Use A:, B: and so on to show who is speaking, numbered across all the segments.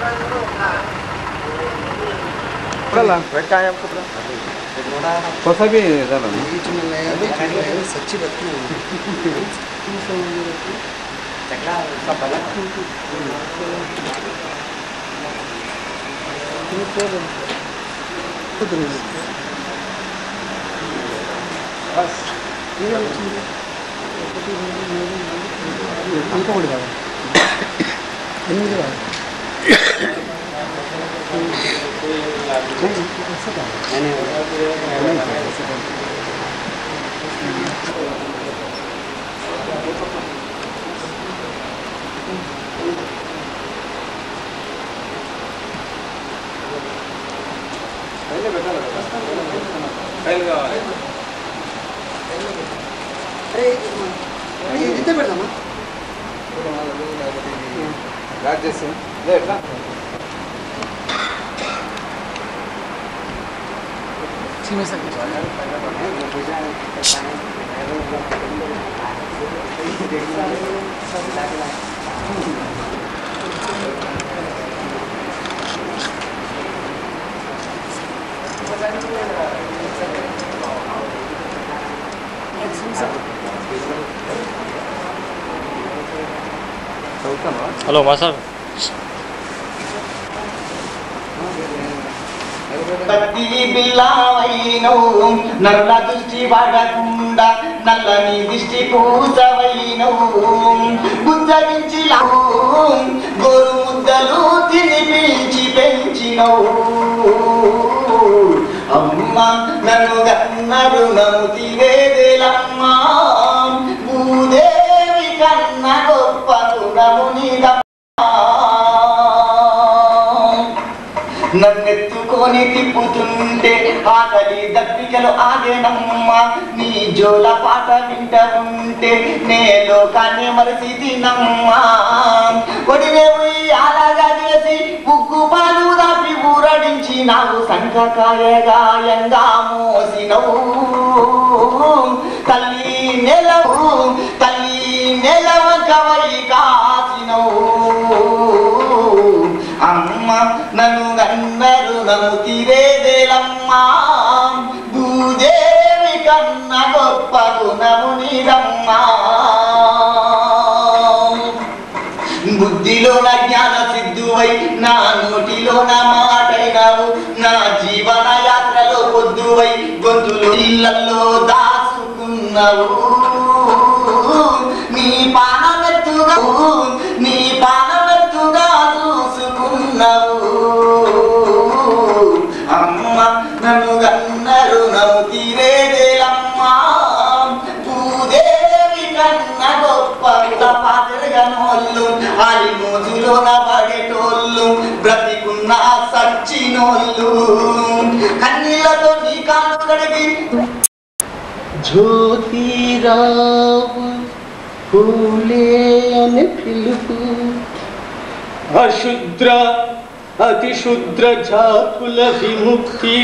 A: पड़ा
B: वेट कहाँ है आपको पूरा
A: कोसा भी डाला ना
C: बीच में नया बीच में नया सच्ची बत्ती ఇంకొకటి కాదు ఎనిమిది కాదు అరే ఎంత పెడదామా
A: రాజేసి లే ఎట్లా చదువుతాను
D: హలో మాస్టర్
E: కత్తి బిల్లావైనవు నల్ల దృష్టి పడకుండా నల్లని దిష్టి పూసవైనవు బుద్ధరించి గోరు ముద్దలు తినిపించి పెంచినవు అమ్మ నన్ను గన్నడు నముతివేదేలమ్మా భూదేవి కన్న గొప్ప గుణమునిదమ్మా నన్నెత్తుకొని తిప్పుతుంటే ఆకలి దప్పికలు ఆగేనమ్మ నీ జోల పాట వింట ఉంటే నే లోకాన్ని మరసి తినమ్మా కొడివే అలాగా చేసి ఉగ్గు పాలు దాపి ఊరడించి నాకు సంఘకాయ గాయంగా మోసినవు తల్లి నెలవు తల్లి నెలవ కవై కాసినవు అమ్మ నన్ను గన్నరు నముతివేదేలమ్మా భూదేవి కన్న గొప్ప గుణమునిదమ్మా బుద్ధిలోన జ్ఞాన సిద్ధువై నా నోటిలోన మాటైనావు నా జీవన యాత్రలో పొద్దువై గొంతులో ఇళ్లలో దాచుకున్నావు నీ పానమెత్తుగా నీ పానమెత్తుగా చూసుకున్నావు అమ్మ నన్ను గన్నరు నవ్వుతిరేదేలమ్మా భూదేవి కన్న గొప్ప పాతరగనోళ్ళు ఆలి మోజులోన పడేటోళ్ళు బ్రతికున్న సచ్చినోళ్ళు కన్నీళ్లతో నీ కాళ్ళు కడిగి
C: జ్యోతిరావు పూలే అని పిలుపు అశుద్ర అతి శుద్ర జాతుల విముక్తి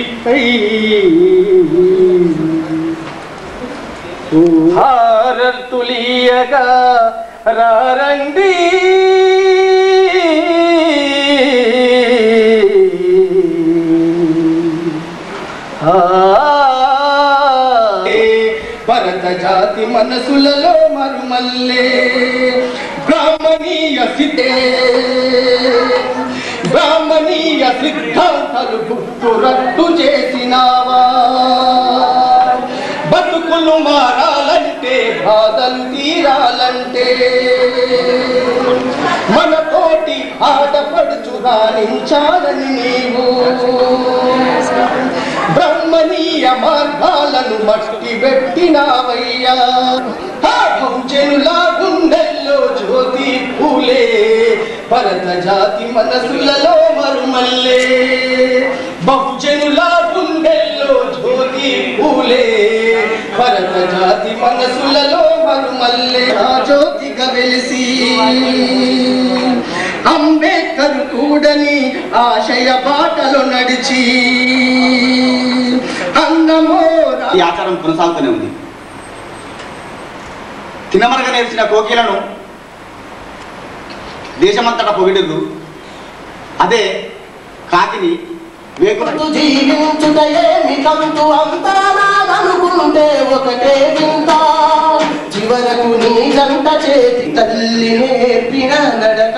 C: హారతులియగా రారండి భరత జాతి మనసులలో మరుమల్లే బ్రాహ్మణీయ సిద్ధే బ్రాహ్మణీయ సిద్ధాంతాలు గుర్తు రద్దు చేసినావా బతుకులు మారాలంటే బాధలు తీరాలంటే మన తోటి ఆడపడుచు రాణించాలని నీవు బ్రహ్మణీయ మార్గాలను మట్టి పెట్టినావయ్యా ఆ బహుజనుల గుండెల్లో జ్యోతి పూలే భరత జాతి మనసులలో మరుమల్లే బహుజనుల గుండెల్లో జ్యోతి పూలే భరత జాతి మనసులలో మరుమల్లే ఆ జ్యోతిగా వెలిసి అంబేద్కర్ కూడని ఆశయ బాటలో నడిచి అన్నమో రా-
E: ఈ ఆచారం కొనసాగుతూనే ఉంది తినమరగ నేర్చిన కోకిలను దేశమంతటా పొగిడిర్రు అదే కాకిని వేగుల
C: కొట్టు జీవించుటయేమి కంతు అంతా నాదనుకుంటే ఒకటే వింత చివరకు నీ జంట చేతి తల్లి నేర్పిన నడక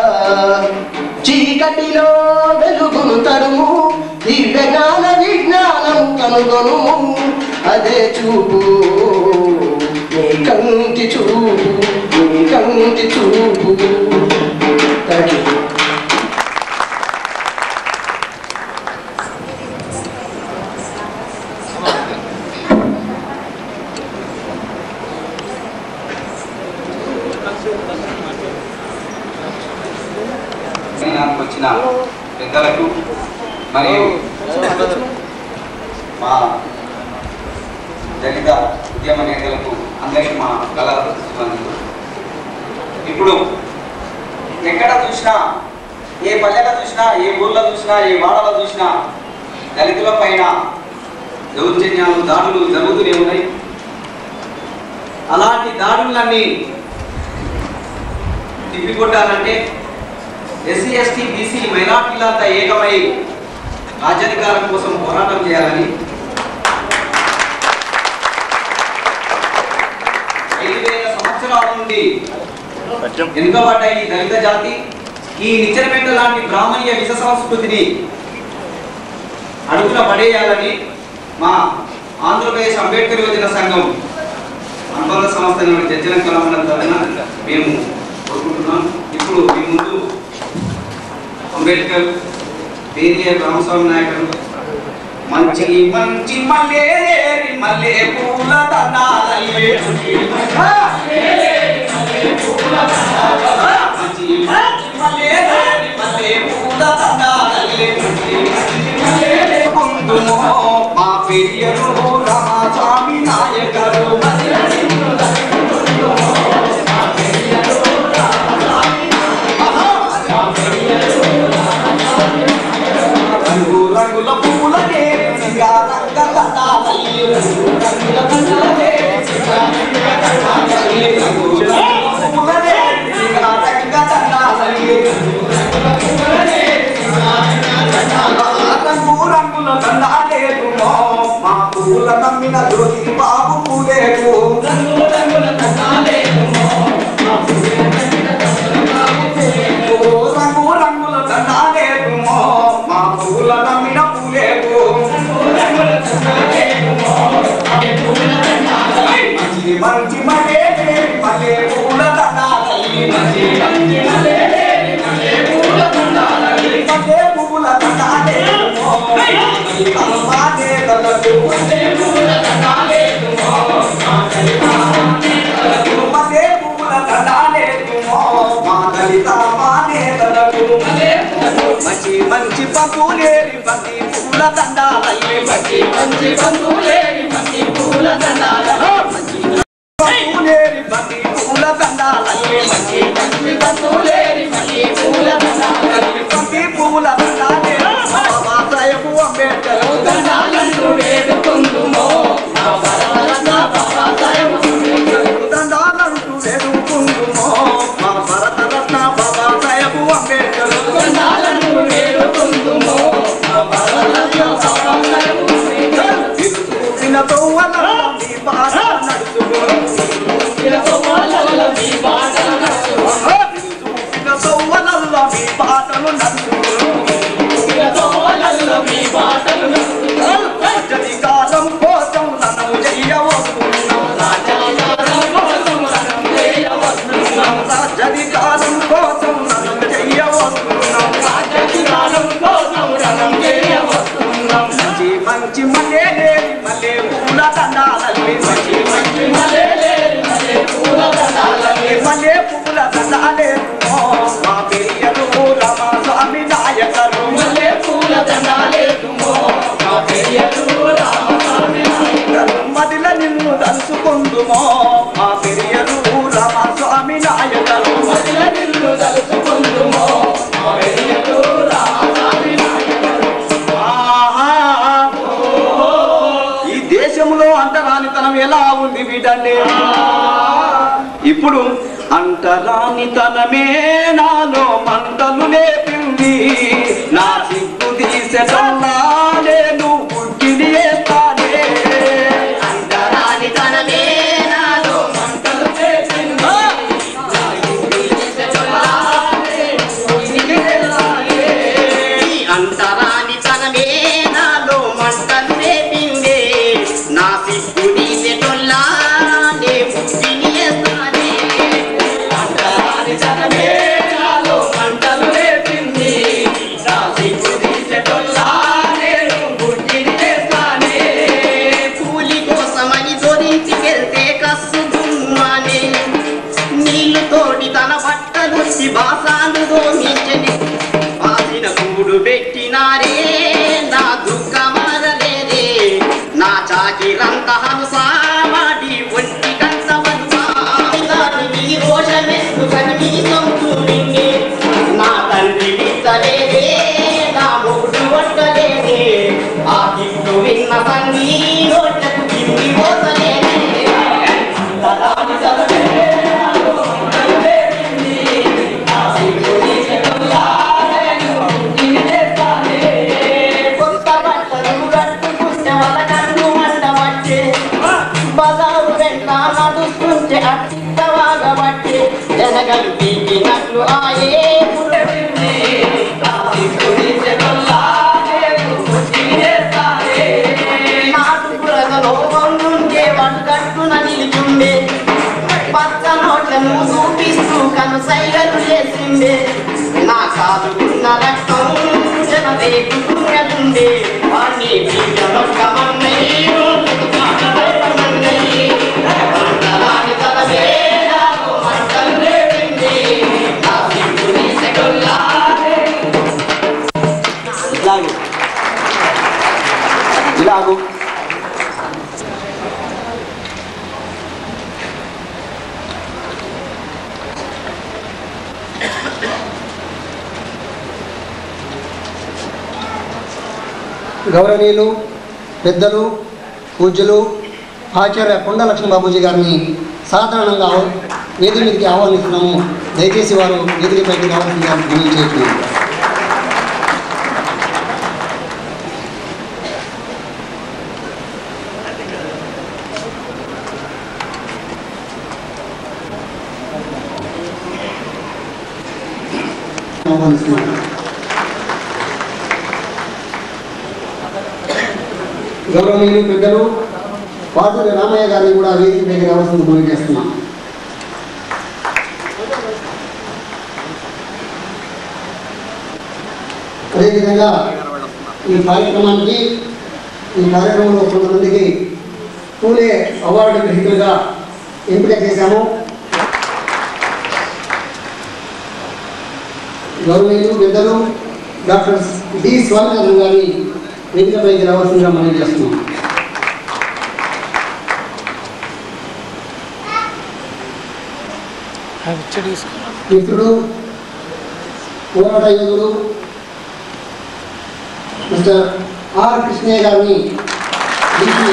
C: చీకటిలో వెలుగును తరుము దివ్య జ్ఞాన విజ్ఞానం కనుగొను అదే చూపు నీ కంటి చూపు నీ కంటి చూపు తడి
A: నాకు వచ్చిన పెద్దలకు మరియు మా దళిత ఉద్యమ నేతలకు అందరికీ మా కళ ఇప్పుడు ఎక్కడ చూసినా ఏ పల్లెలో చూసినా ఏ ఊర్లో చూసినా ఏ వాడలో చూసినా దళితుల పైన దౌర్జన్యాలు దాడులు జరుగుతూనే ఉన్నాయి అలాంటి దాడులన్నీ తిప్పికొట్టాలంటే ఎస్సీ ఎస్టీ బీసీ మైనార్టీలంతా ఏకమై రాజ్యాధికారం కోసం పోరాటం చేయాలని ఐదు వేల సంవత్సరాల నుండి వెనుకబడ్డ ఈ దళిత జాతి ఈ నిచ్చెనపెట్ట లాంటి బ్రాహ్మణీయ విష సంస్కృతిని అడుగున పడేయాలని మా ఆంధ్రప్రదేశ్ అంబేద్కర్ యోజన సంఘం అనుబంధ సంస్థ నుండి చర్చల కలవడం తరఫున మేము కోరుకుంటున్నాం ఇప్పుడు మీ ముందు అంబేద్కర్ దేనీయ రామస్వామి నాయకుడు మంచి మంచి మల్లేరి మల్లె పూల దండాలల్లే మంచి మంచి మల్లేరి మల్లె పూల దండాలల్లే కుందుమో మా పెరియరు రామస్వామి నాయకుడు రంగు రంగుల పూల సింగా రంగ దండాలల్లే రంగుల పూలనే సింగా రంగ దండాలల్లే రంగుల పూలనే సింగా రంగ దండాలల్లే రంగు రంగుల దండాలేమో మా పూల నమ్మిన జ్యోతి బాబు పూలేకు రంగుల రంగుల దండాలేమో రంగు రంగుల దండాలేమో మా పూల నమ్మిన పూలేకు మంచి మంచి మలే మలే పూల దండాలల్లి మంచి మంచి మలే మలే పూల దండాలల్లి మలే పూల దండాలేమో కల్మానే దలకు మలే పూల దండాలేమో మలే పూల దండాలేమో మా దళిత మానే దలకు మంచి మంచి పంతులేరి బంతి పూల దండాలల్లి మంచి మంచి పంతులేరి బంతి పూల దండాలల్లి పంతులేరి బంతి పూల దండాలల్లి మంచి మంచి పంతులేరి బంతి పూల దండాలల్లి బంతి పూల దండాలే బాబా సాహెబ్ అంబేద్కర్ దండాలను వేడుకుందుమో మా భరతరత్న బాబా సాహెబ్ దండాలంటూ వేడుకుందుమో మా భరతరత్న బాబా సాహెబ్ అంబేద్కర్ దండాలను వేడుకుందుమో మా భరతరత్న బాబా సాహెబ్ అంబేద్కర్ చూపిన తోవల మీ బాట నడుచుకో చూపిన తోవల మీ బాట నడుచుకో
B: అంటరాని తనమే నాలో మంటలు లేపింది నా సిగ్గు తీసేటల్లా నేను పుట్టిని వేస్తానే
C: అంటరాని తనమే నాలో మంటలు చేసింది. ఈ అంటరాని తనమే నాలో మంటలు రేపిందే నా సిగ్గు తీసేటొల్లా నే పుట్టిని వేస్తానే. అంటరాని తనమే నాలో మంటలు రేపింది. నా సిగ్గు తీసేటొల్లా నేను పుట్టిని వేస్తానే. కూలి కోసమని జోడించి వెళ్తే కస్సు దుమ్మానే నీళ్లు తోడి తన బట్టలు బాసాలు దోమించని పాసిన కూడు పెట్టినారే నా దుఃఖమారలేదే నా చాకిరంత హంసామాడి ఒంటి కంట దానికి రోషమెత్తుకని మీ సొంతు నిన్నే నా తండ్రి విత్తలేదే నా మూడు ఒట్టలేదే ఆ గిట్టు విన్న సంగీ నోట్లకు కింది పోతలేదే తలాని తలమే కొత్త బట్టలు కట్టుకుంటే వాళ్ళ కన్ను మండబట్టే బజారు వెంట నడుస్తుంటే అట్టివాగబట్టే జనగలు పీకినట్లు ఆయే నాటు పురగలో వండుంటే వాడు కట్టున నిలిచుండే పచ్చ నోట్లను చూపిస్తూ కను సైగలు చేసిండే నా కాదుకున్న రక్తం జన రేగుతుండే వాణ్ణి బీజమన్నయ్యి తలవే నాకు మంటలు రేపింది నా సిగ్గుని సెగొల్లా
E: ఇలాగు ఇలాగు
D: గౌరవనీయులు పెద్దలు పూజ్యులు ఆచార్య కొండ లక్ష్మణ బాబూజీ గారిని సాధారణంగా ఆహ్వా- వేదిక మీదకి ఆహ్వానిస్తున్నాము దయచేసి వారు వేదికపైకి రావాల్సిందిగా మనం చేస్తున్నాము ఆహ్వానిస్తున్నాము గౌరవనీయులు పెద్దలు పాటూరి రామయ్య గారిని కూడా వేదిక దగ్గర రావాల్సింది మనం చేస్తున్నాం అదేవిధంగా ఈ కార్యక్రమానికి ఈ కార్యక్రమంలో కొంతమందికి పూలే అవార్డు గ్రహీతలుగా ఎంపిక చేశాము గౌరవనీయులు పెద్దలు డాక్టర్ డి స్వామినాథన్ గారిని వేదికపైకి రావాల్సిందిగా మనం చేస్తున్నాం మిత్రుడు పోరాట యోధుడు మిస్టర్ ఆర్ కృష్ణయ్య గారిని DC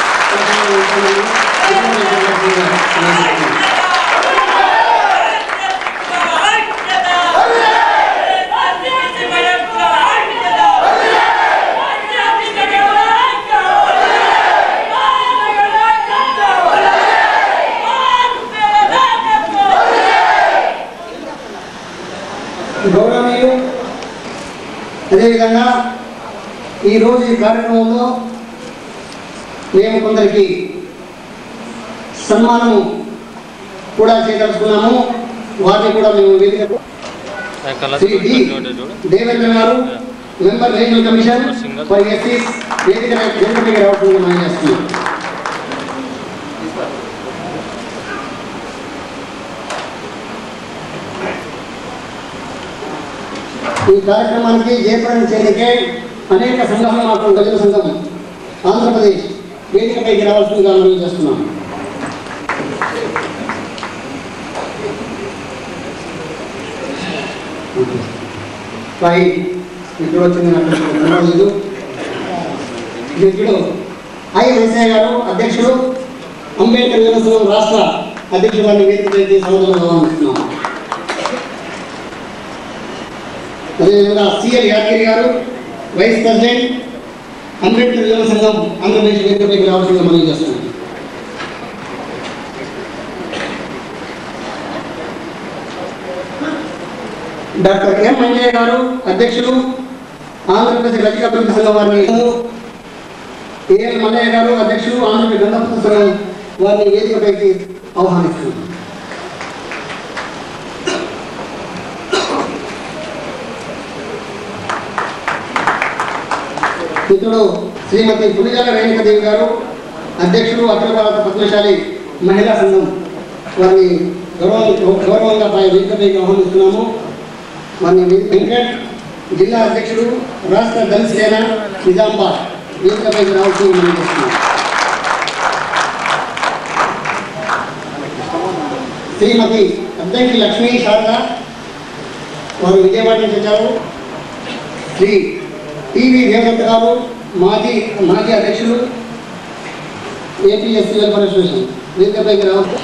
D: గౌరవనీయులు అదేవిధంగా ఈరోజు ఈ కార్యక్రమంలో మేము కొందరికి సన్మానము కూడా చేయదలుచుకున్నాము వారిని కూడా మేము వేదిక Shri D Devendra garu member regional commission for ఎస్సీస్ వేదిక వేదిక మీద రావడం మనం చేస్తున్నాం ఈ కార్యక్రమానికి జయప్రదం చేయడానికి అనేక సంఘాలు మాకు గజల సంఘం ఆంధ్రప్రదేశ్ వేదికపైకి రావాల్సిందిగా మనం చేస్తున్నాం పై ఇప్పుడు వచ్చింది నాకు కనబడలేదు ఇప్పుడు ఐ వెంకయ్య గారు అధ్యక్షుడు అంబేద్కర్ యువన సంఘం రాష్ట్ర అధ్యక్షుడు వారిని వేదికపైకి సంవత్సరం ఆహ్వానిస్తున్నాం అదేవిధంగా సిఎల్ యాదగిరి గారు వైస్ ప్రెసిడెంట్ అంబేద్కర్ యువన సంఘం ఆంధ్రప్రదేశ్ వేదికపైకి రావాల్సిందిగా మనం చేస్తున్నాం డాక్టర్ ఎం మంజయ్య గారు అధ్యక్షులు ఆంధ్రప్రదేశ్ రజక అభివృద్ధి సంఘం వారిని ఏఎల్ మల్లయ్య గారు అధ్యక్షులు ఆంధ్రప్రదేశ్ గంధపుత్ర సంఘం వారిని వేదికపైకి ఆహ్వానిస్తున్నారు మిత్రుడు శ్రీమతి పులిజాల రేణుకదేవి గారు అధ్యక్షులు అఖిల భారత పద్మశాలి మహిళా సంఘం వారిని గౌరవం గౌరవంగా పై వేదికపైకి ఆహ్వానిస్తున్నాము వారిని వే- వెంకట్ జిల్లా అధ్యక్షుడు రాష్ట్ర దళిత సేన నిజామాబాద్ వేదికపైకి రావాల్సి మనం చేస్తున్నాం శ్రీమతి అద్దంకి లక్ష్మీ శారద వారు విజయవాడ నుంచి వచ్చారు శ్రీ టీవీ దేవదత్త గారు మాజీ మాజీ అధ్యక్షులు ఏపీఎస్సీ వెల్ఫేర్ అసోసియేషన్ వేదికపైకి రావచ్చు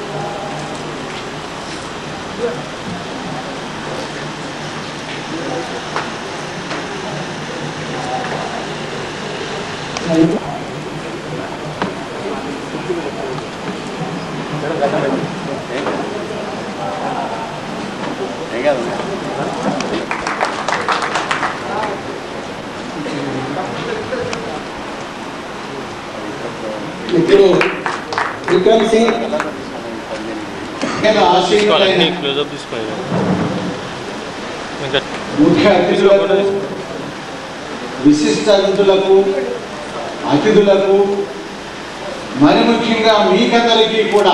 D: మిత్రుడు విక్రమ్ సింగ్
E: నేను ఆశీర్వదైన
F: క్లోజప్ తీసుకోవాలి ఇంకా
E: ముఖ్య అతిథులకు విశిష్ట అతిథులకు అతిథులకు మరి ముఖ్యంగా మీకందరికీ కూడా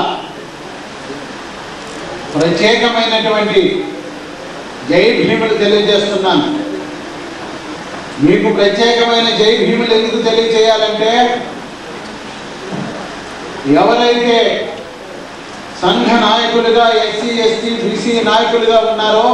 E: ప్రత్యేకమైనటువంటి జై భీములు తెలియజేస్తున్నాను మీకు ప్రత్యేకమైన జై భీములు ఎందుకు తెలియజేయాలంటే ఎవరైతే సంఘ నాయకులుగా ఎస్సీ ఎస్టీ బీసీ నాయకులుగా ఉన్నారో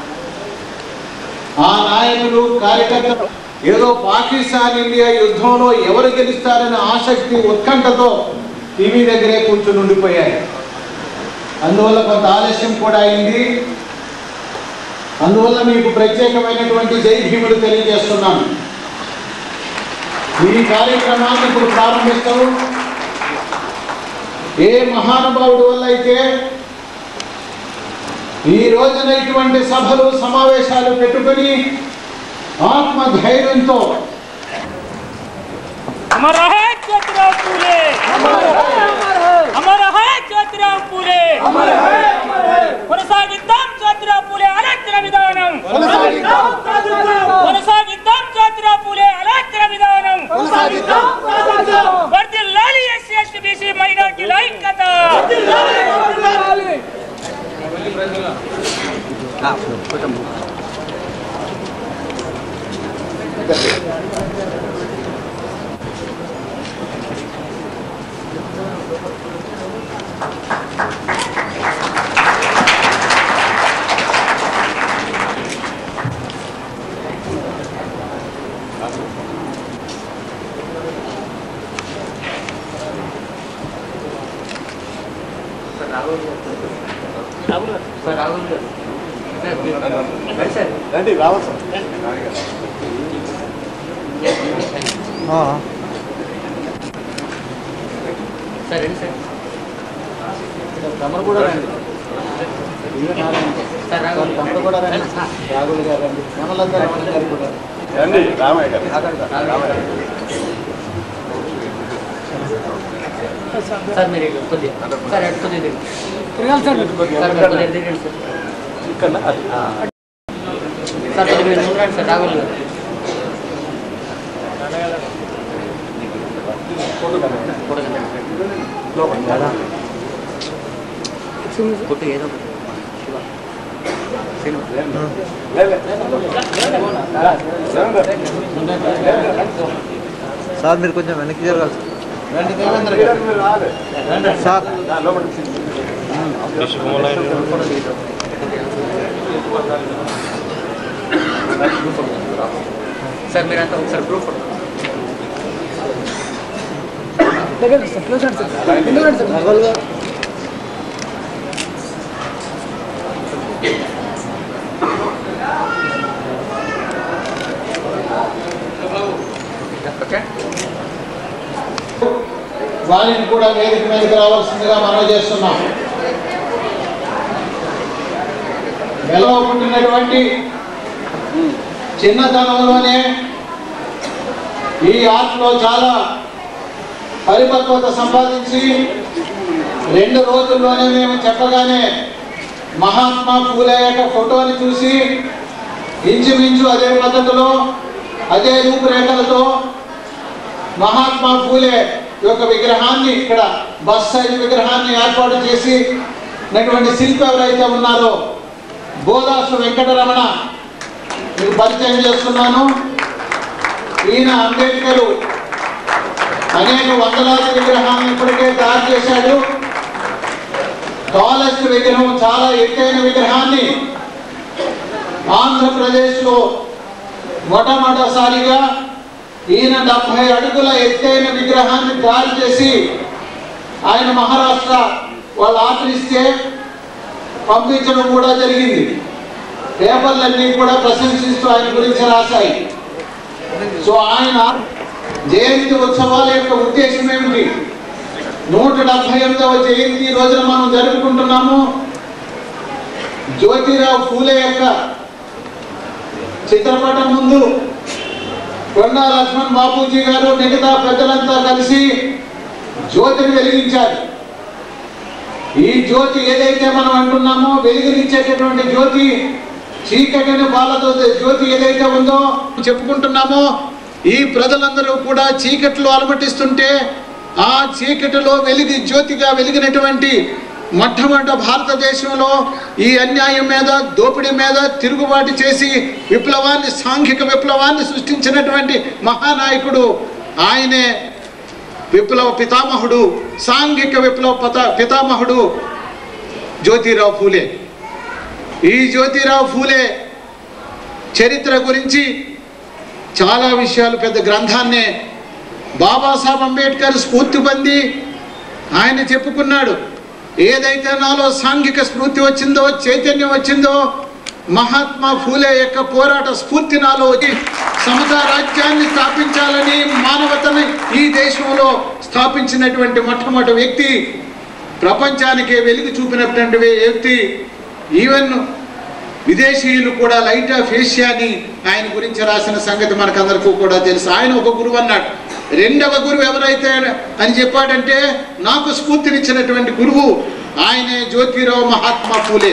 E: ఆ నాయకులు కార్యకర్తలు ఏదో పాకిస్తాన్ ఇండియా యుద్ధంలో ఎవరు గెలుస్తారనే ఆసక్తి ఉత్కంఠతో టీవీ దగ్గరే కూర్చుని ఉండిపోయాయి అందువల్ల కొంత ఆలస్యం కూడా అయింది అందువల్ల మీకు ప్రత్యేకమైనటువంటి జై భీములు తెలియజేస్తున్నాను ఈ కార్యక్రమాన్ని ఇప్పుడు ప్రారంభిస్తాము ఏ మహానుభావుడి వల్ల అయితే ఈ రోజున ఇటువంటి సభలు సమావేశాలు పెట్టుకొని ఆత్మ ధైర్యంతో
G: हमारा है ज्योतिराव फूले हमारा है ज्योतिराव फूले కొనసాగిద్దాం జ్యోతిరావు పూలే ఆలోచన విధానం కొనసాగిద్దాం జ్యోతిరావు పూలే ఆలోచన విధానం వర్ధిల్లాలి ఎస్సీ ఎస్టీ బీసీ మైనార్టీల ఐక్యత
E: తమరు కూడా రండి తమరు కూడా రండి రాఘుల్ గారు రండి మనలంతా రమణ గారు కూడా
C: సార్ మీరు ఇటు కొద్దిగా సార్ అటు కొద్దిగా దిగు. సార్ మీరు కొద్దిగా దిగండి సార్ సార్ కొద్దిగా మీరు ముందు రండి సార్ రాఘుల్ గారు కొట్టు ఏదో ఒకటి.
H: సార్ మీరు కొంచెం వెనక్కి జరగాలి
E: రండి దేవేంద్ర గారు
H: సార్
C: సార్ మీరంతా ఒకసారి ప్రూఫ్
E: వారిని కూడా వేదిక మీదకి రావాల్సిందిగా మనం చేస్తున్నాం వెలవ పుట్టినటువంటి చిన్నతనంలోనే ఈ ఆర్ట్లో చాలా పరిపక్వత సంపాదించి రెండు రోజుల్లోనే మేము చెప్పగానే మహాత్మా ఫూలే యొక్క ఫోటోని చూసి ఇంచుమించు అదే పద్ధతిలో అదే రూపురేఖలతో మహాత్మా ఫూలే యొక్క విగ్రహాన్ని ఇక్కడ బస్ సైజ్ విగ్రహాన్ని ఏర్పాటు చేసి నటువంటి శిల్పి ఎవరైతే ఉన్నారో బోదాసు వెంకటరమణ మీకు పరిచయం చేస్తున్నాను ఈయన అంబేద్కర్ అనేక వందలాది విగ్రహాలను ఇప్పటికే తయారు చేశాడు టాలెస్ట్ విగ్రహం చాలా ఎత్తైన విగ్రహాన్ని ఆంధ్రప్రదేశ్లో మొట్టమొదటిసారిగా ఈయన డెబ్బై అడుగుల ఎత్తైన విగ్రహాన్ని తయారు చేసి ఆయన మహారాష్ట్ర వాళ్ళు ఆర్డర్ ఇస్తే పంపించడం కూడా జరిగింది పేపర్లన్నీ కూడా ప్రశంసిస్తూ ఆయన గురించి రాశాయి సో ఆయన జయంతి ఉత్సవాల యొక్క ఉద్దేశం ఏమిటి నూట డెబ్బై ఎనిమిదవ జయంతి ఈ రోజున మనం జరుపుకుంటున్నాము జ్యోతిరావు ఫూలే యొక్క చిత్రపటం ముందు కొండా లక్ష్మణ్ బాపూజీ గారు మిగతా పెద్దలంతా కలిసి జ్యోతిని వెలిగించారు ఈ జ్యోతి ఏదైతే మనం అంటున్నామో వెలుగునిచ్చేటటువంటి జ్యోతి చీకటిని పాలతో జ్యోతి ఏదైతే ఉందో చెప్పుకుంటున్నామో ఈ ప్రజలందరూ కూడా చీకట్లో అలమటిస్తుంటే ఆ చీకటిలో వెలిగి జ్యోతిగా వెలిగినటువంటి మొట్టమొదట భారతదేశంలో ఈ అన్యాయం మీద దోపిడీ మీద తిరుగుబాటు చేసి విప్లవాన్ని సాంఘిక విప్లవాన్ని సృష్టించినటువంటి మహానాయకుడు ఆయనే విప్లవ పితామహుడు సాంఘిక విప్లవ పత పితామహుడు జ్యోతిరావు ఫూలే ఈ జ్యోతిరావు ఫూలే చరిత్ర గురించి చాలా విషయాలు పెద్ద గ్రంథాన్నే బాబాసాహెబ్ అంబేద్కర్ స్ఫూర్తి పొంది ఆయన చెప్పుకున్నాడు ఏదైతే నాలో సాంఘిక స్ఫూర్తి వచ్చిందో చైతన్యం వచ్చిందో మహాత్మా ఫూలే యొక్క పోరాట స్ఫూర్తి నాలో వచ్చి సమతా రాజ్యాన్ని స్థాపించాలని మానవతని ఈ దేశంలో స్థాపించినటువంటి మొట్టమొదటి వ్యక్తి ప్రపంచానికి వెలుగు చూపినటువంటి వ్యక్తి ఈవెన్ విదేశీయులు కూడా లైట్ ఆఫ్ ఏషియాని ఆయన గురించి రాసిన సంగతి మనకందరికీ కూడా తెలుసు ఆయన ఒక గురువు అన్నాడు రెండవ గురువు ఎవరైతే అని చెప్పాడంటే నాకు స్ఫూర్తినిచ్చినటువంటి గురువు ఆయనే జ్యోతిరావు మహాత్మా ఫూలే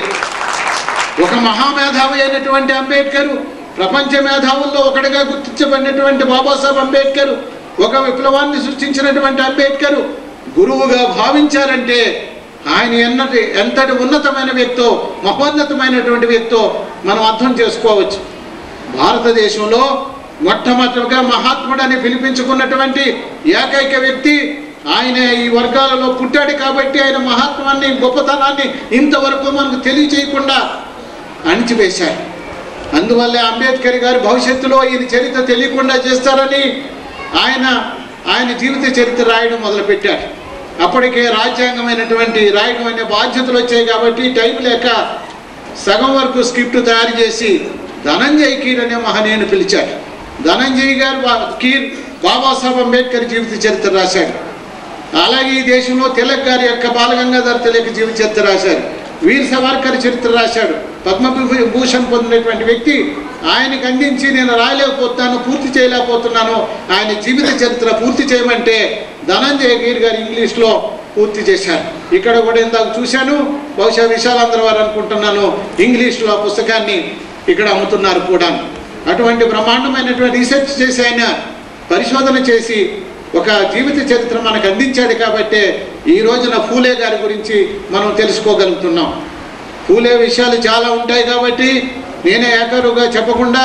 E: ఒక మహామేధావి అయినటువంటి అంబేద్కర్ ప్రపంచ మేధావుల్లో ఒకటిగా గుర్తించబడినటువంటి బాబాసాహెబ్ అంబేద్కర్ ఒక విప్లవాన్ని సృష్టించినటువంటి అంబేద్కర్ గురువుగా భావించారంటే ఆయన ఎన్నటి ఎంతటి ఉన్నతమైన వ్యక్తో మహోన్నతమైనటువంటి వ్యక్తో మనం అర్థం చేసుకోవచ్చు భారతదేశంలో మొట్టమొదటిగా మహాత్ముడని పిలిపించుకున్నటువంటి ఏకైక వ్యక్తి ఆయన ఈ వర్గాలలో పుట్టాడు కాబట్టి ఆయన మహాత్మాన్ని గొప్పతనాన్ని ఇంతవరకు మనకు తెలియచేయకుండా అణిచివేశారు అందువల్లే అంబేద్కర్ గారు భవిష్యత్తులో ఈయన చరిత్ర తెలియకుండా చేస్తారని ఆయన ఆయన జీవిత చరిత్ర రాయడం మొదలుపెట్టారు అప్పటికే రాజ్యాంగమైనటువంటి రాయడం అనే బాధ్యతలు వచ్చాయి కాబట్టి టైం లేక సగం వరకు స్క్రిప్ట్ తయారు చేసి ధనంజయ్ కీర్ అనే మహనీయుని పిలిచారు ధనంజయ్ గారు బా- కీర్ బాబాసాహెబ్ అంబేద్కర్ జీవిత చరిత్ర రాశాడు అలాగే ఈ దేశంలో తిలక్ గారి యొక్క బాలగంగాధర్ తిలక్ జీవిత చరిత్ర రాశారు వీర్ సవర్కర్ చరిత్ర రాశాడు పద్మభూషణ్ పొందినటువంటి వ్యక్తి ఆయనకి అందించి నేను రాయలేకపోతున్నాను పూర్తి చేయలేకపోతున్నాను ఆయన జీవిత చరిత్ర పూర్తి చేయమంటే ధనంజయ గీర్ గారు ఇంగ్లీష్లో పూర్తి చేశారు ఇక్కడ కూడా ఇందాక చూశాను బహుశా విశాలాంధ్ర వారు అనుకుంటున్నాను ఇంగ్లీష్లో ఆ పుస్తకాన్ని ఇక్కడ అమ్ముతున్నారు కూడా అటువంటి బ్రహ్మాండమైనటువంటి రీసెర్చ్ చేసి ఆయన పరిశోధన చేసి ఒక జీవిత చరిత్ర మనకు అందించాడు కాబట్టే ఈ రోజున ఫూలే గారి గురించి మనం తెలుసుకోగలుగుతున్నాం ఫూలే విషయాలు చాలా ఉంటాయి కాబట్టి నేనే ఏకరుగా చెప్పకుండా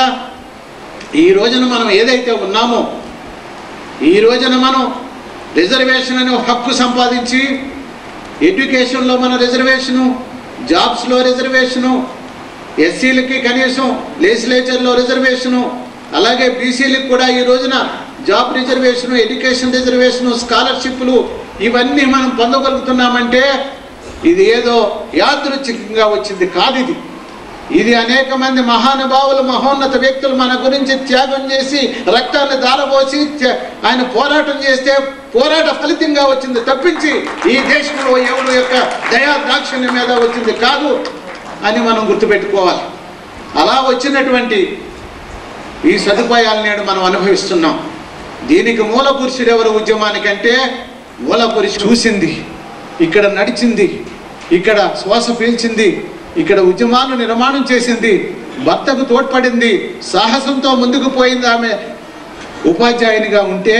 E: ఈ రోజున మనం ఏదైతే ఉన్నామో ఈ రోజున మనం రిజర్వేషన్ అనే ఒక హక్కు సంపాదించి ఎడ్యుకేషన్లో మన రిజర్వేషను జాబ్స్లో రిజర్వేషను ఎస్సీలకి కనీసం లెజిస్లేచర్లో రిజర్వేషను అలాగే బీసీలకు కూడా ఈ రోజున జాబ్ రిజర్వేషను ఎడ్యుకేషన్ రిజర్వేషను స్కాలర్షిప్లు ఇవన్నీ మనం పొందగలుగుతున్నామంటే ఇది ఏదో యాదృచ్ఛికంగా వచ్చింది కాదు ఇది ఇది అనేక మంది మహానుభావులు మహోన్నత వ్యక్తులు మన గురించి త్యాగం చేసి రక్తాన్ని దారబోసి త్య- ఆయన పోరాటం చేస్తే పోరాట ఫలితంగా వచ్చింది తప్పించి ఈ దేశంలో ఎవరి యొక్క దయా దాక్షిణ్యం మీద వచ్చింది కాదు అని మనం గుర్తుపెట్టుకోవాలి అలా వచ్చినటువంటి ఈ సదుపాయాలు నేడు మనం అనుభవిస్తున్నాం దీనికి మూల పురుషుడు ఎవరు ఉద్యమానికంటే మూల పురుషుడు చూసింది ఇక్కడ నడిచింది ఇక్కడ శ్వాస పీల్చింది ఇక్కడ ఉద్యమాలను నిర్మాణం చేసింది భర్తకు తోడ్పడింది సాహసంతో ముందుకు పోయింది ఆమె ఉపాధ్యాయునిగా ఉంటే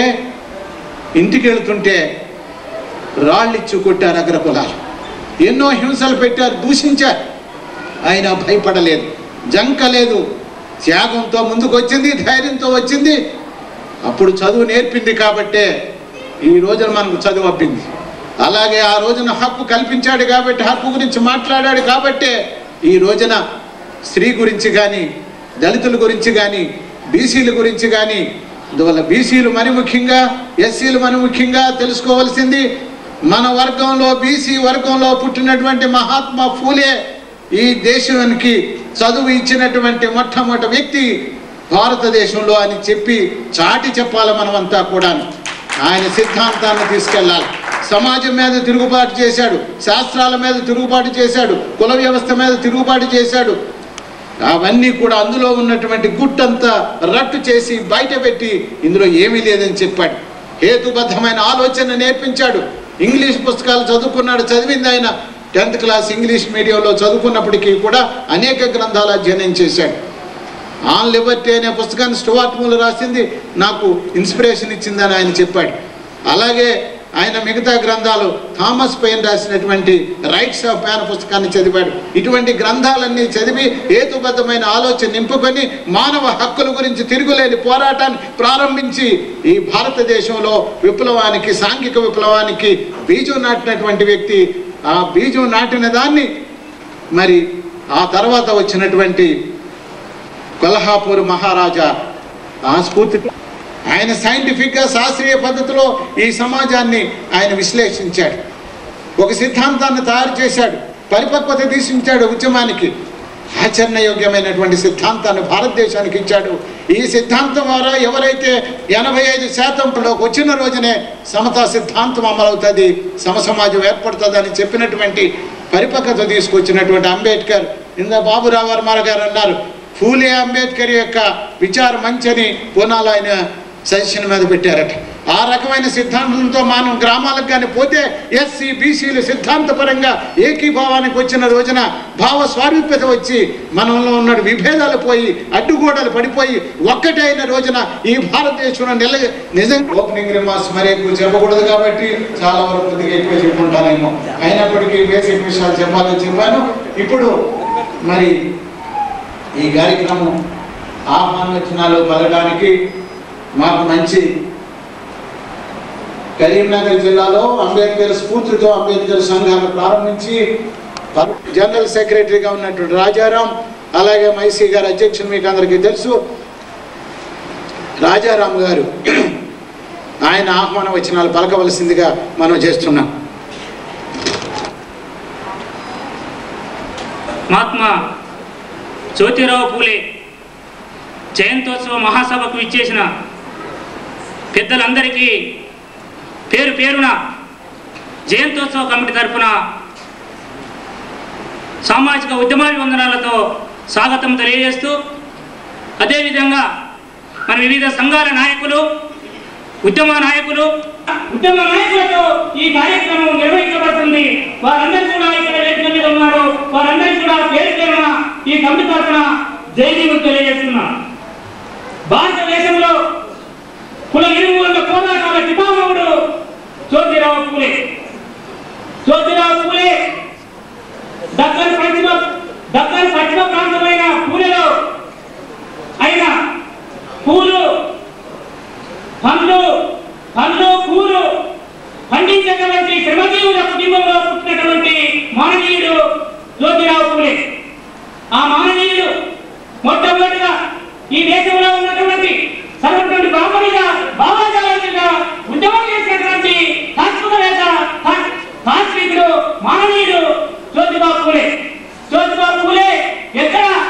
E: ఇంటికి వెళుతుంటే రాళ్ళిచ్చి కొట్టారు అగ్రకులాలు ఎన్నో హింసలు పెట్టారు దూషించారు ఆయన భయపడలేదు జంకలేదు త్యాగంతో ముందుకు వచ్చింది ధైర్యంతో వచ్చింది అప్పుడు చదువు నేర్పింది కాబట్టే ఈ రోజున మనకు చదువు అబ్బింది అలాగే ఆ రోజున హక్కు కల్పించాడు కాబట్టి హక్కు గురించి మాట్లాడాడు కాబట్టే ఈ రోజున స్త్రీ గురించి కానీ దళితుల గురించి కానీ బీసీల గురించి కానీ అందువల్ల బీసీలు మరి ముఖ్యంగా ఎస్సీలు మరి ముఖ్యంగా తెలుసుకోవాల్సింది మన వర్గంలో బీసీ వర్గంలో పుట్టినటువంటి మహాత్మా ఫూలే ఈ దేశానికి చదువు ఇచ్చినటువంటి మొట్టమొదటి వ్యక్తి భారతదేశంలో అని చెప్పి చాటి చెప్పాలి మనమంతా కూడా ఆయన సిద్ధాంతాన్ని తీసుకెళ్ళాలి సమాజం మీద తిరుగుబాటు చేశాడు శాస్త్రాల మీద తిరుగుబాటు చేశాడు కుల వ్యవస్థ మీద తిరుగుబాటు చేశాడు అవన్నీ కూడా అందులో ఉన్నటువంటి గుట్టంతా రట్టు చేసి బయట పెట్టి ఇందులో ఏమీ లేదని చెప్పాడు హేతుబద్ధమైన ఆలోచన నేర్పించాడు ఇంగ్లీష్ పుస్తకాలు చదువుకున్నాడు చదివింది ఆయన టెన్త్ క్లాస్ ఇంగ్లీష్ మీడియంలో చదువుకున్నప్పటికీ కూడా అనేక గ్రంథాలు అధ్యయనం చేశాడు ఆన్ లిబర్టీ అనే పుస్తకాన్ని స్టువార్ట్ మూల రాసింది నాకు ఇన్స్పిరేషన్ ఇచ్చిందని ఆయన చెప్పాడు అలాగే ఆయన మిగతా గ్రంథాలు థామస్ పెయిన్ రాసినటువంటి రైట్స్ ఆఫ్ మ్యాన్ పుస్తకాన్ని చదివాడు ఇటువంటి గ్రంథాలన్నీ చదివి హేతుబద్ధమైన ఆలోచన నింపుకొని మానవ హక్కుల గురించి తిరుగులేని పోరాటాన్ని ప్రారంభించి ఈ భారతదేశంలో విప్లవానికి సాంఘిక విప్లవానికి బీజం నాటినటువంటి వ్యక్తి ఆ బీజం నాటిన దాన్ని మరి ఆ తర్వాత వచ్చినటువంటి కొల్హాపూర్ మహారాజా ఆ స్ఫూర్తి ఆయన సైంటిఫిక్గా శాస్త్రీయ పద్ధతిలో ఈ సమాజాన్ని ఆయన విశ్లేషించాడు ఒక సిద్ధాంతాన్ని తయారు చేశాడు పరిపక్వత తీసించాడు ఉద్యమానికి ఆచరణయోగ్యమైనటువంటి సిద్ధాంతాన్ని భారతదేశానికి ఇచ్చాడు ఈ సిద్ధాంతం ద్వారా ఎవరైతే ఎనభై ఐదు శాతంలోకి వచ్చిన రోజునే సమతా సిద్ధాంతం అమలవుతుంది సమ సమాజం ఏర్పడుతుంది అని చెప్పినటువంటి పరిపక్వత తీసుకొచ్చినటువంటి అంబేద్కర్ ఇంద బాబురావు వర్మ గారు అన్నారు ఫూలే అంబేద్కర్ యొక్క విచార మంచని పూనాలో ఆయన సజెషన్ మీద పెట్టారట ఆ రకమైన సిద్ధాంతంతో మనం గ్రామాలకు కానీ పోతే ఎస్సీ బీసీలు సిద్ధాంతపరంగా ఏకీభావానికి వచ్చిన రోజున భావ స్వారూప్యత వచ్చి మనలో ఉన్న విభేదాలు పోయి అడ్డుగోడలు పడిపోయి ఒక్కటైన రోజున ఈ భారతదేశంలో నిల నిజం ఓపెనింగ్ రిమార్క్స్ మరి ఎక్కువ చెప్పకూడదు కాబట్టి చాలా వరకు కొద్దిగా ఎక్కువ చెప్పుకుంటానేమో అయినప్పటికీ బేసిక్ విషయాలు చెప్పాలని చెప్పాను ఇప్పుడు మరి ఈ కార్యక్రమం ఆహ్వానవచనాలు పలకడానికి మాకు మంచి కరీంనగర్ జిల్లాలో అంబేద్కర్ స్ఫూర్తితో అంబేద్కర్ సంఘాన్ని ప్రారంభించి పలు- జనరల్ సెక్రటరీగా ఉన్నటువంటి రాజారాం అలాగే మైసీ గారు అధ్యక్షులు మీకు అందరికీ తెలుసు రాజారాం గారు ఆయన ఆహ్వాన వచనాలు పలకవలసిందిగా మనం చేస్తున్నాం
G: మహాత్మా జ్యోతిరావు పూలే జయంతోత్సవ మహాసభకు ఇచ్చేసిన పెద్దలందరికీ పేరు పేరున జయంతోత్సవ కమిటీ తరఫున సామాజిక ఉద్యమాభివందనాలతో స్వాగతం తెలియజేస్తూ అదేవిధంగా మన వివిధ సంఘాల నాయకులు ఉద్యమ నాయకులు ఉద్యమ నాయకులతో ఈ కార్యక్రమం నిర్వహించబడుతుంది వారందరూ కూడా ఇక్కడ వేదిక మీద ఉన్నారు వారందరికీ కూడా పేరు పేరున ఈ కమిటీ తరఫున జైనీలు తెలియజేస్తున్నా భారతదేశంలో కుల నిర్మూలన పోరాటాల పితామహుడు జ్యోతిరావు పూలే జ్యోతిరావు పూలే దక్కన్ పశ్చిమ దక్కన్ పశ్చిమ ప్రాంతమైన పూలెలో ఆయన పూలు పండ్లు పండ్లు పూలు పండించేటువంటి శ్రమజీవుల కుటుంబంలో పుట్టినటువంటి మానవీయుడు జ్యోతిరావు పూలే ఆ మానవీయుడు మొట్టమొదటిగా ఈ దేశంలో ఉన్నటువంటి సర్వటువంటి బ్రాహ్మణిక భావాచారంగా ఉద్యమం చేసినటువంటి తాత్వికవేత్త తా- తాత్వికుడు మానవీయుడు జ్యోతిబాబు పూలే జ్యోతిబాబు పూలే ఎక్కడ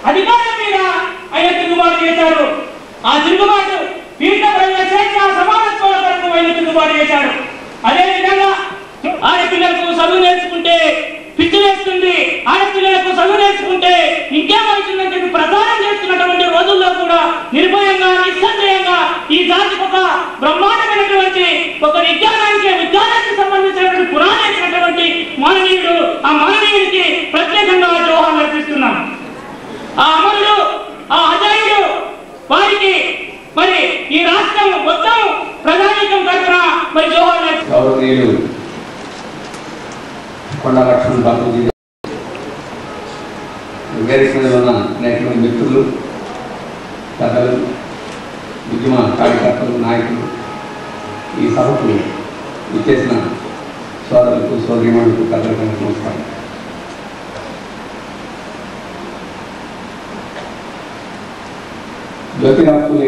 G: అధికారం మీద ఆయన తిరుగుబాటు చేశాడు ఆ తిరుగుబాటు పీఠ ప్రజల స్వేచ్ఛ సమానత్వాల కొరకు ఆయన తిరుగుబాటు చేశాడు అదేవిధంగా ఆడపిల్లలకు చదువు నేర్చుకుంటే పిచ్చి వేస్తుంది ఆడపిల్లలకు చదువు నేర్చుకుంటే ఇంకేమవుతుందని చెప్పి ప్రచారం చేస్తున్నటువంటి రోజుల్లో కూడా నిర్భయంగా నిస్సందేహంగా ఈ జాతికి ఒక బ్రహ్మాండమైనటువంటి ఒక విజ్ఞానానికి విజ్ఞానానికి సంబంధించినటువంటి పురాణమైనటువంటి మానవీయుడు ఆ మానవీయుడికి ప్రత్యేకంగా జోహాలు అర్పిస్తున్నాం ఆ అమరుడు ఆ అజయుడు వారికి మరి ఈ రాష్ట్రం మొత్తం ప్రజానీకం తరఫున మరి జోహాలు అర్పి-
F: గౌరవనీయులు కొండ లక్ష్మణ్ బాబుజీ వేదిక మీద ఉన్న అనేక మంది మిత్రులు పెద్దలు ఉద్యమ కార్యకర్తలు నాయకులు ఈ సభకు ఇచ్చేసిన సోదరులకు సోదరిమణులకు పెద్దలకు నమస్కారం జ్యోతిరావు పూలే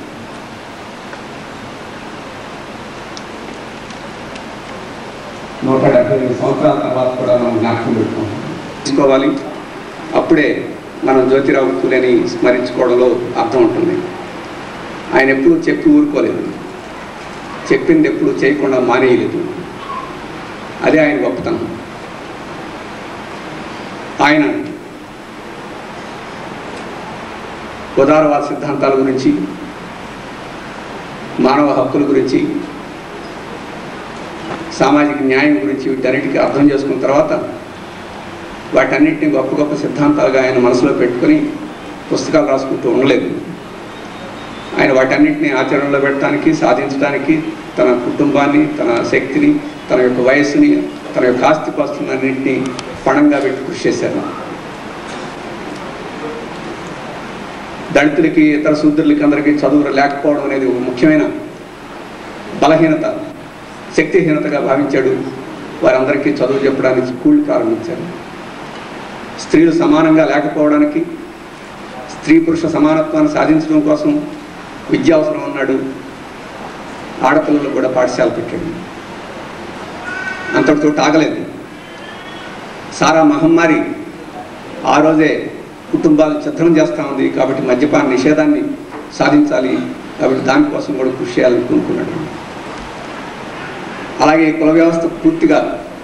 F: నూట డెబ్బై ఐదు సంవత్సరాల తర్వాత కూడా మనం జ్ఞాపకం పెట్టుకుంటాం తీసుకోవాలి అప్పుడే మనం జ్యోతిరావు పూలేని స్మరించుకోవడంలో అర్థం ఉంటుంది ఆయన ఎప్పుడూ చెప్పి ఊరుకోలేదు చెప్పింది ఎప్పుడు చేయకుండా మానేయలేదు అదే ఆయన గొప్పతనం ఆయన ఉదారవాద సిద్ధాంతాల గురించి మానవ హక్కుల గురించి సామాజిక న్యాయం గురించి వీటన్నిటికీ అర్థం చేసుకున్న తర్వాత వాటన్నిటిని గొప్ప గొప్ప సిద్ధాంతాలుగా ఆయన మనసులో పెట్టుకొని పుస్తకాలు రాసుకుంటూ ఉండలేదు ఆయన వాటన్నిటిని ఆచరణలో పెట్టడానికి సాధించడానికి తన కుటుంబాన్ని తన శక్తిని తన యొక్క వయస్సుని తన యొక్క ఆస్తిపాస్తులన్నింటినీ పణంగా పెట్టి కృషి చేశారు దళితులకి ఇతర శూద్రులకి అందరికీ చదువులు లేకపోవడం అనేది ఒక ముఖ్యమైన బలహీనత శక్తిహీనతగా భావించాడు వారందరికీ చదువు చెప్పడానికి స్కూల్ ప్రారంభించారు స్త్రీలు సమానంగా లేకపోవడానికి స్త్రీ పురుష సమానత్వాన్ని సాధించడం కోసం విద్య అవసరం అన్నాడు ఆడపిల్లలు కూడా పాఠశాల పెట్టాడు అంతటితో ఆగలేదు సారా మహమ్మారి ఆ రోజే కుటుంబాలను చిత్రం చేస్తూ ఉంది కాబట్టి మద్యపాన నిషేధాన్ని సాధించాలి కాబట్టి దానికోసం కూడా కృషి చేయాలని కోరుకున్నాడు అలాగే కుల వ్యవస్థ పూర్తిగా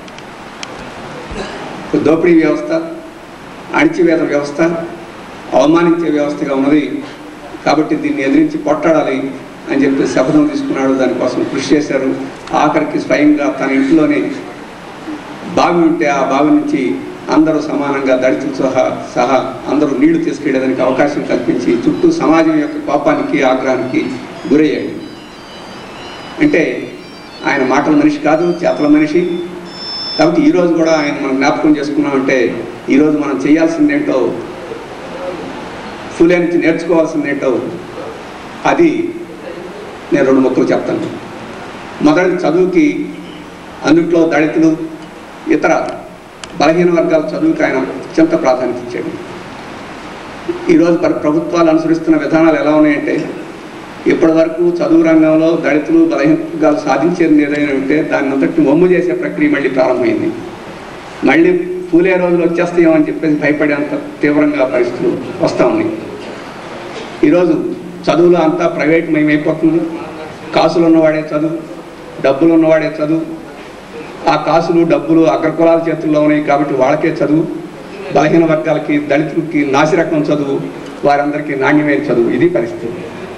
F: ఒక దోపిడీ వ్యవస్థ అణిచివేత వ్యవస్థ అవమానించే వ్యవస్థగా ఉన్నది కాబట్టి దీన్ని ఎదిరించి కొట్టాడాలి అని చెప్పి శపథం తీసుకున్నాడు దానికోసం కృషి చేశారు ఆఖరికి స్వయంగా తన ఇంట్లోనే బావి ఉంటే ఆ బావి నుంచి అందరూ సమానంగా దళితులు సహా సహా అందరూ నీళ్లు తీసుకెళ్ళేదానికి అవకాశం కల్పించి చుట్టూ సమాజం యొక్క కోపానికి ఆగ్రహానికి గురయ్యాడు అంటే ఆయన మాటల మనిషి కాదు చేతల మనిషి కాబట్టి ఈరోజు కూడా ఆయన మనం జ్ఞాపకం చేసుకున్నామంటే ఈరోజు మనం చేయాల్సిందేంటో ఫులే నుంచి నేర్చుకోవాల్సిందేంటో అది నేను రెండు మొక్కలు చెప్తాను మొదటి చదువుకి అందుట్లో దళితులు ఇతర బలహీన వర్గాల చదువుకి ఆయన అత్యంత ప్రాధాన్యత ఇచ్చాడు ఈరోజు ప్ర- ప్రభుత్వాలు అనుసరిస్తున్న విధానాలు ఎలా ఉన్నాయంటే ఇప్పటి వరకు చదువు రంగంలో దళితులు బలహీన వర్గాలు సాధించేది ఏదైనా ఉంటే దాన్ని అంతటిని వమ్ము చేసే ప్రక్రియ మళ్ళీ ప్రారంభమైంది మళ్ళీ పూలే రోజులు వచ్చేస్తాయేమో అని చెప్పేసి భయపడేంత తీవ్రంగా పరిస్థితులు వస్తూ ఉన్నాయి ఈరోజు చదువులో అంతా ప్రైవేట్ మయమైపోతుంది కాసులు ఉన్నవాడే చదువు డబ్బులు ఉన్నవాడే చదువు ఆ కాసులు డబ్బులు అగ్రకులాల చేతుల్లో ఉన్నాయి కాబట్టి వాళ్ళకే చదువు బలహీన వర్గాలకి దళితులకి నాసిరకం చదువు వారందరికీ నాణ్యమైన చదువు ఇది పరిస్థితి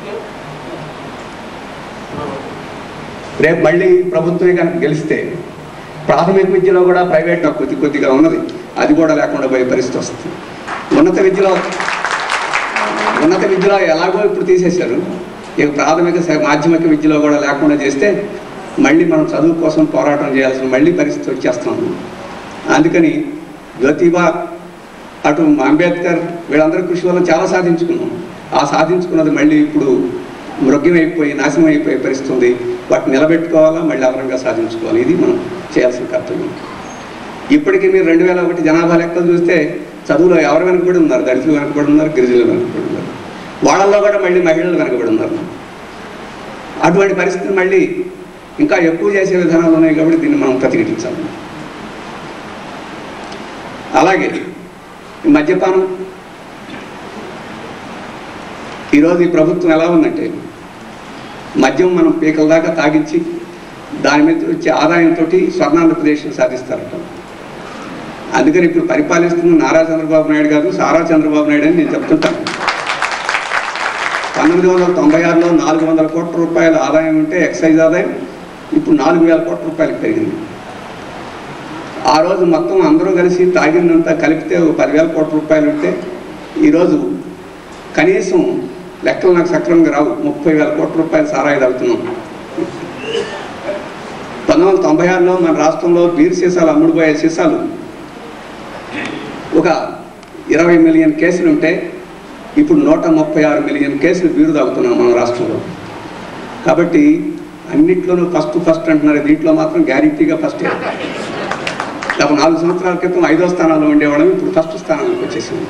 F: రేపు మళ్ళీ ప్రభుత్వమే కనుక గెలిస్తే ప్రాథమిక విద్యలో కూడా ప్రైవేట్ కొద్ది కొద్దిగా ఉన్నది అది కూడా లేకుండా పోయే పరిస్థితి వస్తుంది ఉన్నత విద్యలో ఉన్నత విద్యలో ఎలాగో ఇప్పుడు తీసేశారు ఇక ప్రాథమిక స- మాధ్యమిక విద్యలో కూడా లేకుండా చేస్తే మళ్ళీ మనం చదువు కోసం పోరాటం చేయాల్సిన మళ్ళీ పరిస్థితి వచ్చేస్తాం అందుకని జ్యోతిబా అటు అంబేద్కర్ వీళ్ళందరి కృషి వల్ల చాలా సాధించుకున్నాం ఆ సాధించుకున్నది మళ్ళీ ఇప్పుడు మృగ్యమైపోయి నాశనం అయిపోయే పరిస్థితి ఉంది వాటిని నిలబెట్టుకోవాలా మళ్ళీ అవరంగా సాధించుకోవాలి ఇది మనం చేయాల్సిన కర్తవ్యం ఇప్పటికీ మీరు రెండు వేల ఒకటి జనాభా లెక్కలు చూస్తే చదువులో ఎవరు వెనకబడి ఉన్నారు దళితులు వెనకబడి ఉన్నారు గిరిజనులు వెనకబడి ఉన్నారు వాళ్ళల్లో కూడా మళ్ళీ మహిళలు వెనకబడి ఉన్నారు అటువంటి పరిస్థితిని మళ్ళీ ఇంకా ఎక్కువ చేసే విధానాలు ఉన్నాయి కాబట్టి దీన్ని మనం ప్రతిఘటించాలి అలాగే ఈ మద్యపానం ఈరోజు ఈ ప్రభుత్వం ఎలా ఉందంటే మద్యం మనం పీకల దాకా తాగించి దాని మీద వచ్చే ఆదాయంతో స్వర్ణాంధ్రప్రదేశ్ని సాధిస్తారట అందుకని ఇప్పుడు పరిపాలిస్తున్న నారా చంద్రబాబు నాయుడు గారు సారా చంద్రబాబు నాయుడు అని నేను చెప్తుంటాను పంతొమ్మిది వందల తొంభై ఆరులో నాలుగు వందల కోట్ల రూపాయల ఆదాయం ఉంటే ఎక్సైజ్ ఆదాయం ఇప్పుడు నాలుగు వేల కోట్ల రూపాయలకు పెరిగింది ఆ రోజు మొత్తం అందరూ కలిసి తాగినంతా కలిపితే ఒక పదివేల కోట్ల రూపాయలు ఉంటే ఈరోజు కనీసం లెక్కలు నాకు సక్రమంగా రావు ముప్పై వేల కోట్ల రూపాయలు సారాయి తాగుతున్నాం పంతొమ్మిది వందల తొంభై ఆరులో మన రాష్ట్రంలో బీర్ సీసాలు అమ్ముడుపోయే సీసాలు ఒక ఇరవై మిలియన్ కేసులు ఉంటే ఇప్పుడు నూట ముప్పై ఆరు మిలియన్ కేసులు బీరు తాగుతున్నాం మన రాష్ట్రంలో కాబట్టి అన్నిట్లోనూ ఫస్ట్ ఫస్ట్ అంటున్నారు దీంట్లో మాత్రం గ్యారంటీగా ఫస్ట్ గత నాలుగు సంవత్సరాల క్రితం ఐదో స్థానంలో ఉండేవాళ్ళం ఇప్పుడు ఫస్ట్ స్థానానికి వచ్చేసింది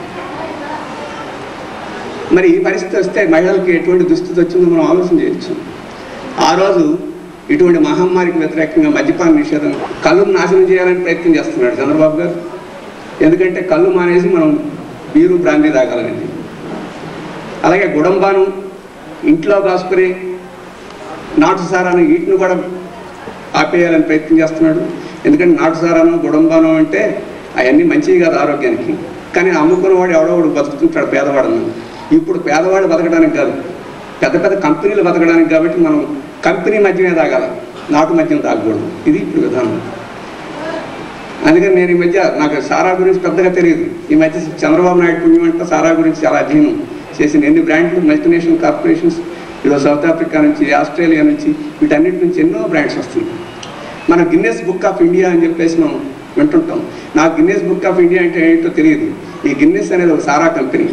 F: మరి ఈ పరిస్థితి వస్తే మహిళలకి ఎటువంటి దుస్థితి వచ్చిందో మనం ఆలోచన చేయొచ్చు ఆ రోజు ఇటువంటి మహమ్మారికి వ్యతిరేకంగా మద్యపాన నిషేధం కళ్ళును నాశనం చేయాలని ప్రయత్నం చేస్తున్నాడు చంద్రబాబు గారు ఎందుకంటే కళ్ళు మానేసి మనం బీరు బ్రాందీ తాగాలని అలాగే గుడంబాను ఇంట్లో కాసుకుని నాటు సారాను వీటిని కూడా ఆపేయాలని ప్రయత్నం చేస్తున్నాడు ఎందుకంటే నాటు సారాను గుడంబాను అంటే అవన్నీ మంచివి కాదు ఆరోగ్యానికి కానీ అమ్ముకున్నవాడు ఎవడో వాడు బతుకుతుంటాడు పేదవాడను ఇప్పుడు పేదవాడు బతకడానికి కాదు పెద్ద పెద్ద కంపెనీలు బతకడానికి కాబట్టి మనం కంపెనీ మద్యమే తాగాలి నాటు మద్యం తాగకూడదు ఇది ఇప్పుడు విధానం అందుకని నేను ఈ మధ్య నాకు సారా గురించి పెద్దగా తెలియదు ఈ మధ్య చంద్రబాబు నాయుడు పుణ్యం అంటే సారా గురించి చాలా అధ్యయనం చేసిన ఎన్ని బ్రాండ్లు మల్టీనేషనల్ కార్పొరేషన్స్ ఈరోజు సౌత్ ఆఫ్రికా నుంచి ఆస్ట్రేలియా నుంచి వీటన్నిటి నుంచి ఎన్నో బ్రాండ్స్ వస్తున్నాయి మన గిన్నెస్ బుక్ ఆఫ్ ఇండియా అని చెప్పేసి మనం వింటుంటాం నాకు గిన్నెస్ బుక్ ఆఫ్ ఇండియా అంటే ఏంటో తెలియదు ఈ గిన్నెస్ అనేది ఒక సారా కంపెనీ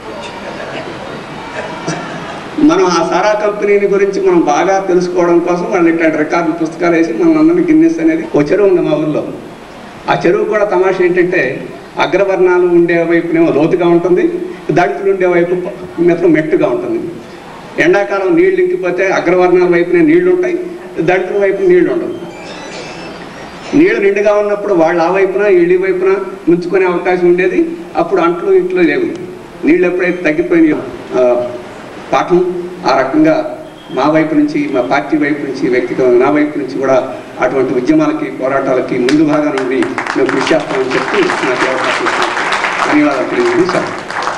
F: మనం ఆ సారా కంపెనీని గురించి మనం బాగా తెలుసుకోవడం కోసం వాళ్ళు ఇట్లాంటి రికార్డు పుస్తకాలు వేసి మనం అందరినీ గిన్నెస్ అనేది ఒక చెరువు ఉంది మా ఊళ్ళో ఆ చెరువు కూడా తమాషా ఏంటంటే అగ్రవర్ణాలు ఉండే వైపునేమో లోతుగా ఉంటుంది దళితులు ఉండే వైపు మాత్రం మెట్టుగా ఉంటుంది ఎండాకాలం నీళ్లు ఇంకిపోతే అగ్రవర్ణాల వైపునే నీళ్లు ఉంటాయి దళితుల వైపు నీళ్లు ఉండవు నీళ్లు నిండుగా ఉన్నప్పుడు వాళ్ళు ఆ వైపున వీళ్ళ వైపున ముంచుకునే అవకాశం ఉండేది అప్పుడు అంట్లు ఇంట్లో లేవు నీళ్ళు ఎప్పుడైతే తగ్గిపోయినాయో ఆ, పాఠం ఆ రకంగా మా వైపు నుంచి మా పార్టీ వైపు నుంచి వ్యక్తిగతంగా నా వైపు నుంచి కూడా అటువంటి ఉద్యమాలకి పోరాటాలకి ముందు భాగం నుండి మేము కృషి చేస్తామని చెప్పి నాకు ఈ అవకాశం ఇచ్చినందుకు ధన్యవాదాలు తెలియజేశాను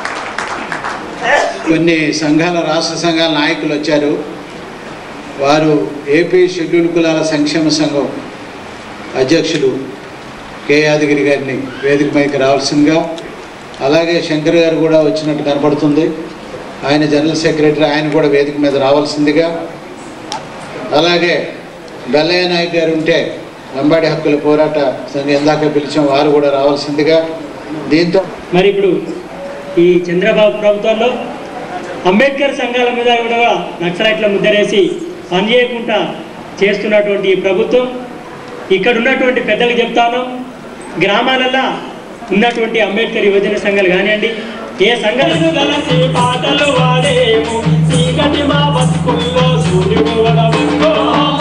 E: కొన్ని సంఘాల రాష్ట్ర సంఘాల నాయకులు వచ్చారు వారు ఏపీ షెడ్యూల్ కులాల సంక్షేమ సంఘం అధ్యక్షులు కె యాదగిరి గారిని వేదిక మీదకి రావాల్సిందిగా అలాగే శంకర్ గారు కూడా వచ్చినట్టు కనపడుతుంది ఆయన జనరల్ సెక్రటరీ ఆయన కూడా వేదిక మీద రావాల్సిందిగా అలాగే బెల్లయ్య నాయక్ గారు ఉంటే వెంబాడి హక్కుల పోరాట సంఘం ఇందాక పిలిచాం వారు కూడా రావాల్సిందిగా దీంతో
H: మరి ఇప్పుడు ఈ చంద్రబాబు ప్రభుత్వంలో అంబేద్కర్ సంఘాల మీద కూడా నక్సలైట్ల ముద్దరేసి పనిచేయకుండా చేస్తున్నటువంటి ఈ ప్రభుత్వం ఇక్కడ ఉన్నటువంటి పెద్దలు చెప్తాను గ్రామాలలో ఉన్నటువంటి అంబేద్కర్ యువజన సంఘాలు కానివ్వండి ఏ సంఘాలను కలిసి పాటలు వాడేము చీకటి మా బతుకుల్లో సూర్యుడు వలవంగో.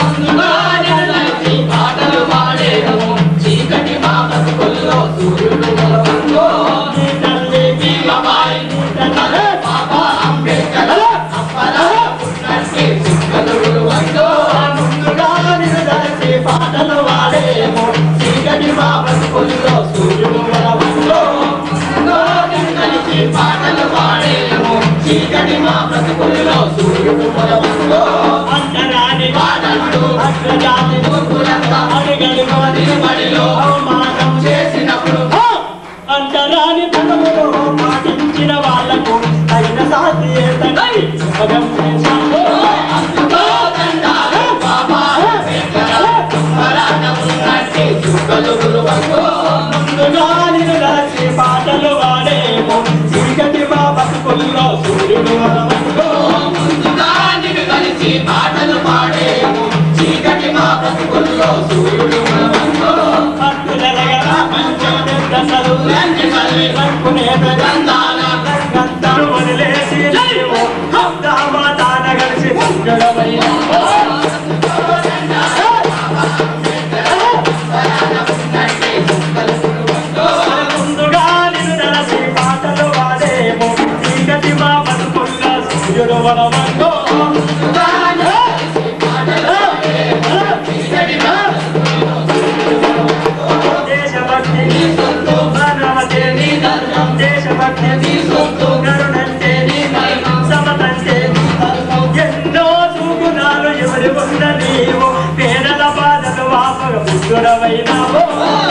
H: నీ తల్లి భీమబాయి, నీ తల్లి ముందుగా నిన్ను కలిసి పాటలు వాడేము చీకటి మా బతుకుల్లో సూర్యుడు వలవంగో. అంటరాని వాడలు అగ్రజాతి మూర్ఖులంతా అడుగడుగు నిలబడిలో అవమానం చేసినప్పుడు అంటరాని పదములు పాటించిన వాళ్లకు తగిన సాధ్య మగం చేశాను ముందుగా నిన్ను రాసి పాటలు వాడేమో చీకటి మా బతుకుల్లో సూర్యుడు వలవంగో. హక్కులెలగల పంచని దశలు రంకునే ప్రజందాన రంగంతరు వదిలేసి నీవు హబ్దామాతాన కలిసి పుట్టడమైనావు. ముందుగా నిన్ను నలసి పాటలు వాడేమో చీకటి మా బతుకుల్లో
I: వనవంగో దేశభక్తి నీ సొత్తు మానవతే నీ ధర్మం దేశభక్తి నీ సొత్తు కరుణంటే నీ ధర్మం సమతంటే నీ ధర్మం ఎన్నో సుగుణాలు ఎవరి ఉన్న నీవు పేదల బాధలు వాపగ పుట్టుడవైనావు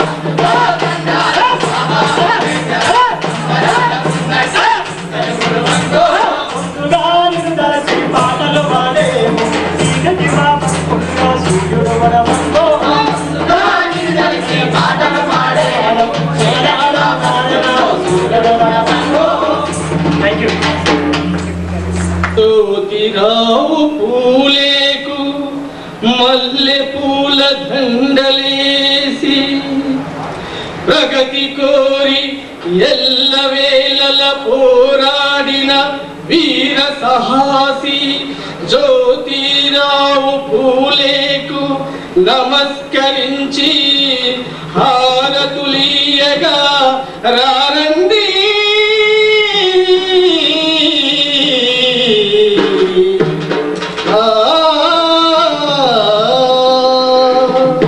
I: తలచి పాటలు పాడేము చీకటి పాప సూర్యుడు వరవంగో థ్యాంక్ యూ
J: జ్యోతిరావు పూలేకు మల్లె పూల దండలేసి ప్రగతి కోరి ఎల్లవేళల పోరాడిన వీర సాహసి జ్యోతిరావు పూలేకు నమస్కరించి హారతులీయగా రారండి ఆ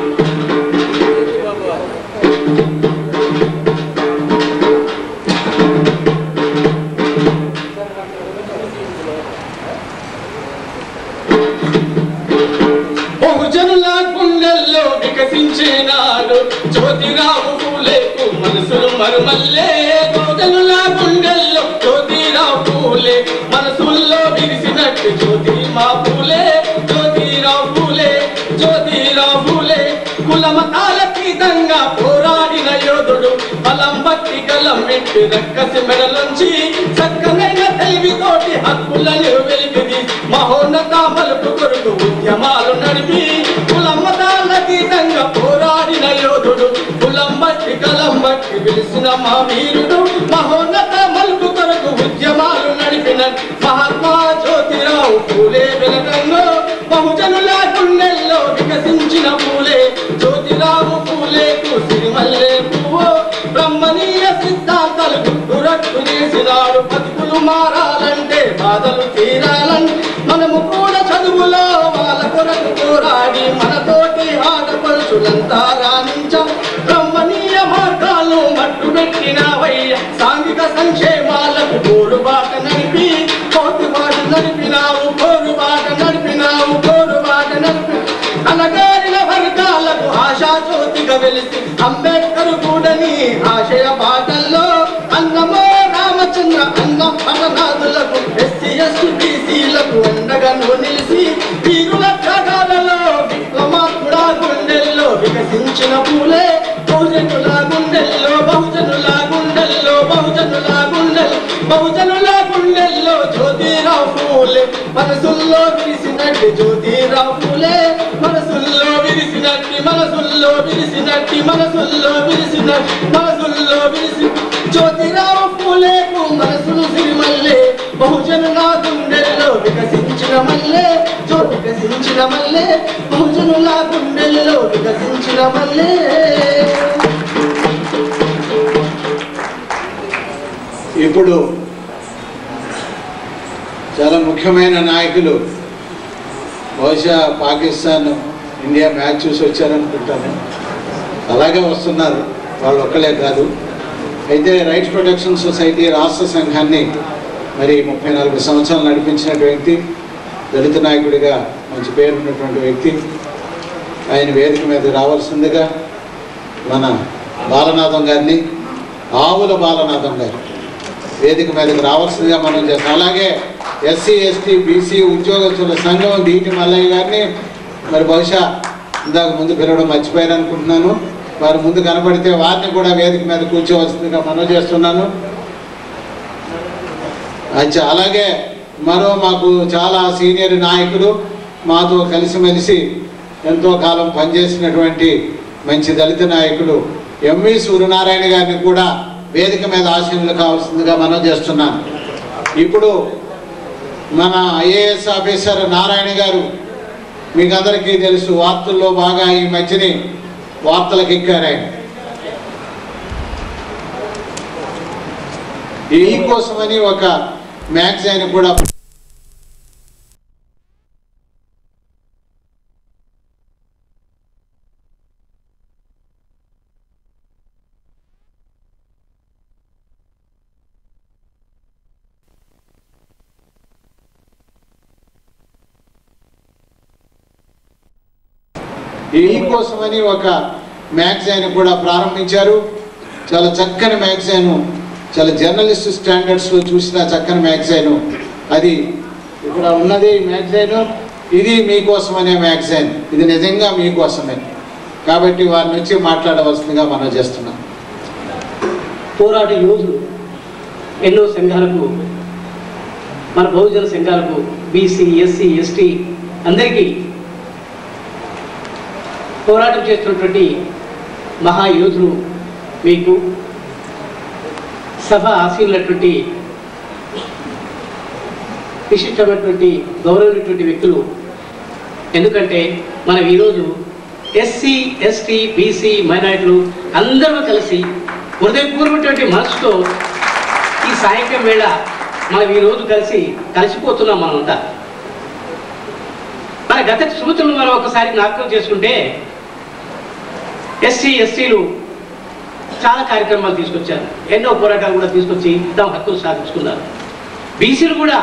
J: బహుజనుల గుండెల్లో వికసించినాడు జ్యోతిరావు పూలేకు మనసులు మరుమల్లే బహుజనుల గుండెల్లో జ్యోతిరావు పూలే మనసుల్లో విరిసినట్టు జ్యోతి మా పూలే జ్యోతిరావు పూలే జ్యోతిరావు పూలే కుల మతాల అతీతంగా పోరాడిన యోధుడు బలం బట్టి గలం విట్టి రక్కసి మెడలుంచి చక్కనైన తెలివితోటి హక్కులను వెలిగిది మహోన్నత మలుపు కొరకు ఉద్యమాలు నడిపి కులం మతాల అతీతంగా పోరాడిన యోధుడు కులం బట్టి కలం బట్టి పిలిచిన మా వీరుడు మహోన్నత మలుపు కొరకు ఉద్యమాలు నడిపిన మహాత్మా జ్యోతిరావు పూలే వెలగంలో బహుజనుల గుండెల్లో వికసించిన పూలే జ్యోతిరావు పూలేకు సిరిమల్లే పువ్వు బ్రహ్మనీయ సిద్ధాంతాలు గుర్తురట్టు చేసినాడు బతుకులు మారాలంటే బాధలు తీరాలంటే మనము కూడా చదువులో వాళ్ళ కొరకు పోరాడి మనతోటి ఆడపడుచులంతా రాణించాం బ్రహ్మనీయ మార్గాలు మట్టు పెట్టినవయ్య సాంఘిక సంక్షేమాలకు పోరుబాట నడిపి కోటుబాట నడిపినావు పోరుబాట నడిపినావు పోరుబాట నడిపి అనగారిన వర్గాలకు ఆశా జ్యోతిగా వెలిసి అంబేద్కర్ కూడని ఆశయ బాటల్లో అన్నమో రామచంద్ర అన్న పరనాథులకు ఎస్సీ ఎస్టీ బీసీలకు అండగా నువ్వు నిలిచి వీరుల త్యాగాలలో విప్లవాత్ముడ గుండెల్లో వికసించిన పూలే బహుజనుల గుండెల్లో బహుజనుల గుండెల్లో బహుజనుల గుండెల్ బహుజనుల గుండెల్లో జ్యోతిరావు పూలే మనసుల్లో విరిసినట్టు జ్యోతిరావు పూలే మనసుల్లో విరిసినట్టి మనసుల్లో విరిసినట్టి మనసుల్లో విరిసిన మనసుల్లో విరిసి జ్యోతిరావు పూలేకు మనసులు సిరిమల్లే బహుజనుల గుండెల్లో వికసించిన మల్లే జో వికసించిన మల్లే బహుజనుల గుండెల్లో వికసించిన మల్లే
E: ఇప్పుడు చాలా ముఖ్యమైన నాయకులు బహుశా పాకిస్తాన్ ఇండియా మ్యాచ్ చూసి వచ్చారనుకుంటాను అలాగే వస్తున్నారు వాళ్ళు ఒక్కలే కాదు అయితే రైట్స్ ప్రొటెక్షన్ సొసైటీ రాష్ట్ర సంఘాన్ని మరి ముప్పై నాలుగు సంవత్సరాలు నడిపించినటువంటి వ్యక్తి దళిత నాయకుడిగా మంచి పేరు ఉన్నటువంటి వ్యక్తి ఆయన వేదిక మీద రావాల్సిందిగా మన బాలనాథం గారిని ఆవుల బాలనాథం గారు వేదిక మీదకి రావాల్సిందిగా మనం చేస్తాం అలాగే ఎస్సీ ఎస్టీ బీసీ ఉద్యోగస్తుల సంఘం డీటి మల్లయ్య గారిని మరి బహుశా ఇందాక ముందు పిలవడం మర్చిపోయారు అనుకుంటున్నాను వారు ముందు కనపడితే వారిని కూడా వేదిక మీద కూర్చోవలసిందిగా మనం చేస్తున్నాను అచ్చా అలాగే మరో మాకు చాలా సీనియర్ నాయకులు మాతో కలిసిమెలిసి ఎంతో కాలం పనిచేసినటువంటి మంచి దళిత నాయకులు ఎంవి సూర్యనారాయణ గారిని కూడా వేదిక మీద ఆశీనులు కావాల్సిందిగా మనం చేస్తున్నాను ఇప్పుడు మన ఐఏఎస్ ఆఫీసర్ నారాయణ గారు మీకు అందరికీ తెలుసు వార్తల్లో బాగా ఈ మధ్యని వార్తలకు ఎక్కారు ఆయన ఈ కోసమని ఒక మ్యాగజైన్ కూడా మీకోసమని ఒక మ్యాగజైన్ కూడా ప్రారంభించారు చాలా చక్కని మ్యాగజైన్ చాలా జర్నలిస్ట్ స్టాండర్డ్స్లో చూసిన చక్కని మ్యాగజైన్ అది ఇక్కడ ఉన్నది మ్యాగజైన్ ఇది మీకోసం అనే మ్యాగజైన్ ఇది నిజంగా మీకోసమే కాబట్టి వారి నుంచి మాట్లాడవలసిందిగా మనం చేస్తున్నాం
K: పోరాట యోధులు ఎన్నో సంఘాలకు మన బహుజన సంఘాలకు బీసీ ఎస్సీ ఎస్టీ అందరికీ పోరాటం చేస్తున్నటువంటి మహాయోధులు మీకు సభ ఆశీనులటువంటి విశిష్టమైనటువంటి గౌరవమైనటువంటి వ్యక్తులు ఎందుకంటే మనం ఈరోజు ఎస్సీ ఎస్టీ బీసీ మైనారిటీలు అందరూ కలిసి హృదయపూర్వటువంటి మనసుతో ఈ సాయంత్రం వేళ మనం ఈరోజు కలిసి కలిసిపోతున్నాం మనమంతా మన గత స్మృతులను మనం ఒకసారి జ్ఞాపకం చేసుకుంటే ఎస్సీ ఎస్టీలు చాలా కార్యక్రమాలు తీసుకొచ్చారు ఎన్నో పోరాటాలు కూడా తీసుకొచ్చి తమ హక్కులు సాధించుకున్నారు బీసీలు కూడా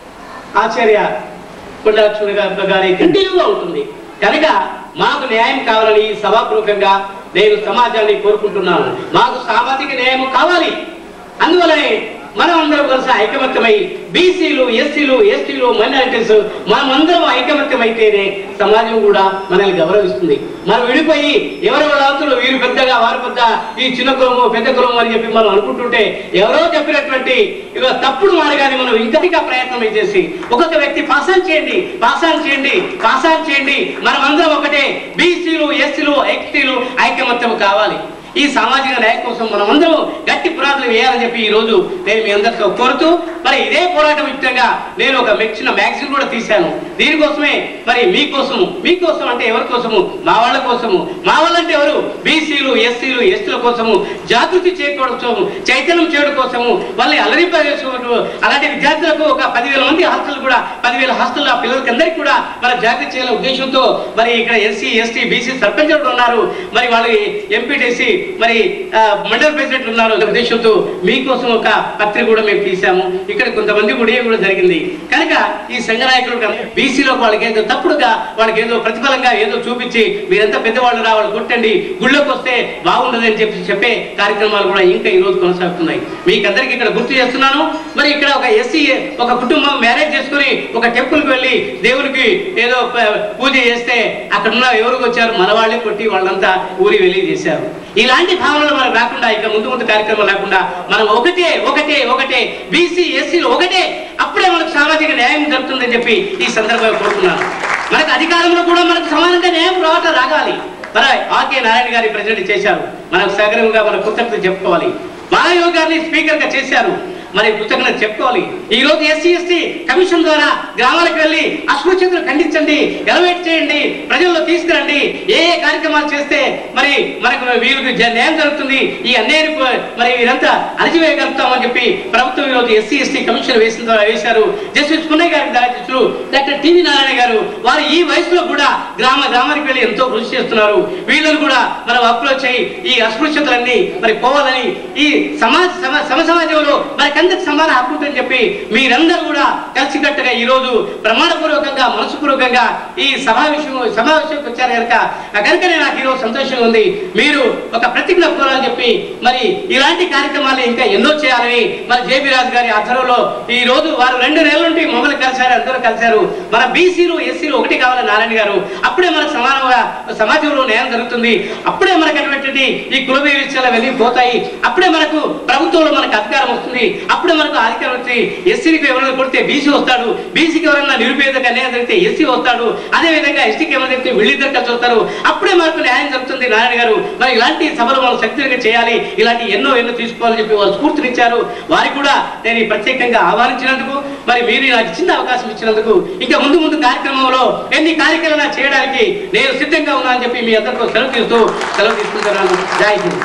K: ఆచార్య కొండ లక్ష్మణ్ గారి గారి కంటిన్యూగా ఉంటుంది కనుక మాకు న్యాయం కావాలని సభాపూర్వకంగా నేను సమాజాన్ని కోరుకుంటున్నాను మాకు సామాజిక న్యాయం కావాలి అందువలనే మనం అందరం కలిసి ఐకమత్యమై బీసీలు ఎస్సీలు ఎస్టీలు మైనారిటీస్ మనమందరం ఐకమత్యమైతేనే సమాజం కూడా మనల్ని గౌరవిస్తుంది మనం విడిపోయి ఎవరి వాళ్ళందరూ వీరు పెద్దగా వారు పెద్ద ఈ చిన్న కులము పెద్ద కులము అని చెప్పి మనం అనుకుంటుంటే ఎవరో చెప్పినటువంటి ఇక తప్పుడు మార్గాన్ని మనం ఇంకటిగా ప్రయత్నం చేసి ఒక్కొక్క వ్యక్తి పాసాన్ చేయండి పాసాన్ చేయండి పాసాన్ చేయండి మనమందరం ఒకటే బీసీలు ఎస్సీలు ఎస్టీలు ఐకమత్యం కావాలి ఈ సామాజిక న్యాయం కోసం మనం అందరం గట్టి పురాతలు వేయాలని చెప్పి ఈ రోజు నేను మీ అందరితో కోరుతూ మరి ఇదే పోరాటం యుక్తంగా నేను ఒక చిన్న మ్యాగజైన్ కూడా తీశాను దీనికోసమే మరి మీకోసము మీకోసం అంటే ఎవరి కోసము మా వాళ్ళ కోసము మా వాళ్ళంటే ఎవరు బీసీలు ఎస్సీలు ఎస్టీల కోసము జాగృతి చేయడం కోసము చైతన్యం చేయడం కోసము వాళ్ళని అలరింపజేసుకోవడం అలాంటి విద్యార్థులకు ఒక పదివేల మంది హాస్టల్ కూడా పదివేల హాస్టల్ ఆ పిల్లలకి అందరికీ కూడా మన జాగృతి చేయాలనే ఉద్దేశంతో మరి ఇక్కడ ఎస్సీ ఎస్టీ బీసీ సర్పంచులు కూడా ఉన్నారు మరి వాళ్ళు ఎంపీటీసీ మరి ఆ, మండల ప్రెసిడెంట్ ఉన్నారు అనే ఉద్దేశంతో మీకోసం ఒక పత్రిక కూడా మేము తీసాము ఇక్కడ కొంతమంది కూడా కూడా జరిగింది కనుక ఈ సంఘ నాయకులు బీసీలో వాళ్ళకి ఏదో తప్పుడుగా వాళ్ళకి ఏదో ప్రతిఫలంగా ఏదో చూపించి మీరంతా పెద్దవాళ్ళు రా వాళ్ళు కొట్టండి గుళ్ళోకి వస్తే బాగుండదు అని చెప్పి చెప్పే కార్యక్రమాలు కూడా ఇంకా ఈ రోజు కొనసాగుతున్నాయి మీకు అందరికి ఇక్కడ గుర్తు చేస్తున్నాను మరి ఇక్కడ ఒక ఎస్సీ ఒక కుటుంబం మ్యారేజ్ చేసుకుని ఒక టెంపుల్కి వెళ్ళి దేవునికి ఏదో ప- పూజ చేస్తే అక్కడ ఉన్న ఎవరికి వచ్చారు మన వాళ్ళే కొట్టి వాళ్ళంతా ఊరి వెళ్ళి చేశారు ఇలాంటి భావనలు మనకు రాకుండా ఇక ముందు ముందు కార్యక్రమం లేకుండా మనం ఒకటే ఒకటే ఒకటే బీసీ ఎస్సీలు ఒకటే అప్పుడే మనకు సామాజిక న్యాయం జరుగుతుందని చెప్పి ఈ సందర్భంగా కోరుతున్నాను మనకు అధికారంలో కూడా మనకు సమానంగా న్యాయం రావటం రాగాలి మరి ఆర్కే నారాయణ గారి ప్రెసిడెంట్ చేశారు మనకు సగరంగా మన కృతజ్ఞత చెప్పుకోవాలి మాధవ్ గారిని స్పీకర్ గా చేశారు మరి కృతజ్ఞత చెప్పుకోవాలి ఈ రోజు ఎస్సీ ఎస్టీ కమిషన్ ద్వారా గ్రామాలకు వెళ్ళి అస్పృశ్యతను ఖండించండి ఎలవేట్ చేయండి ప్రజల్లో తీసుకురండి ఏ ఏ కార్యక్రమాలు చేస్తే మరి మనకు వీరికి జ- న్యాయం జరుగుతుంది ఈ అన్యాయం మరి వీరంతా అణచివేయగలుగుతామని చెప్పి ప్రభుత్వం ఈరోజు ఎస్సీ ఎస్టీ కమిషన్ వేసిన ద్వారా వేశారు జస్టిస్ పున్నయ్య గారి అధ్యక్షులు డాక్టర్ టివి నారాయణ గారు వారు ఈ వయసులో కూడా గ్రామ గ్రామానికి వెళ్ళి ఎంతో కృషి చేస్తున్నారు వీళ్ళని కూడా మనం అప్రోచ్ అయ్యి ఈ అస్పృశ్యతలన్నీ మరి పోవాలని ఈ సమాజ సమ- సమ సమాజంలో మనకందరికి సమాన హక్కు ఉందని చెప్పి మీరందరూ కూడా కలిసికట్టుగా ఈ రోజు ప్రమాణపూర్వకంగా మనసుపూర్వకంగా ఈ సమావేశం సమావేశంకి వచ్చారు కనుక కనుకనే నాకు ఈరోజు సంతోషంగా ఉంది మీరు ఒక ప్రతిజ్ఞ కోరాలని చెప్పి మరి ఇలాంటి కార్యక్రమాలు ఇంకా ఎన్నో చేయాలని మరి జేబీ రాజు గారి ఆధ్వర్యంలో ఈ రోజు వారు రెండు నెలల నుండి మమ్మల్ని కలిశారు అందరూ కలిశారు మన బీసీలు ఎస్సీలు ఒకటి కావాలి నారాయణ గారు అప్పుడే మనకు సమానంగా సమాజంలో న్యాయం జరుగుతుంది అప్పుడే మనకు అటువంటి ఈ కుల విషయాలు వెళ్ళిపోతాయి అప్పుడే మనకు ప్రభుత్వంలో మనకు అధికారం వస్తుంది అప్పుడే మనకు అధికారం వస్తుంది ఎస్సీకి ఎవరైనా కొడితే బీసీ వస్తాడు బీసీకి ఎవరైనా నిరుపేదక న్యాయం జరిగితే ఎస్సీ వస్తాడు అదే విధంగా ఎస్టీకి ఏమైనా జరిగితే వీళ్ళిద్దరు కలిసి వస్తారు అప్పుడే మనకు న్యాయం జరుగుతుంది నారాయణ గారు మరి ఇలాంటి సభలు మనం శక్తిగా చేయాలి ఇలాంటి ఎన్నో ఎన్నో తీసుకోవాలని చెప్పి వాళ్ళు స్ఫూర్తినిచ్చారు వారికి కూడా నేను ఈ ప్రత్యేకంగా ఆహ్వానించినందుకు మరి మీరు నాకు చిన్న అవకాశం ఇచ్చినందుకు ఇంకా ముందు ముందు కార్యక్రమంలో ఎన్ని కార్యక్రమాలు చేయడానికి నేను సిద్ధంగా ఉన్నా అని చెప్పి మీ అందరితో సెలవు తీస్తూ సెలవు తీసుకుంటున్నాను జై హింద్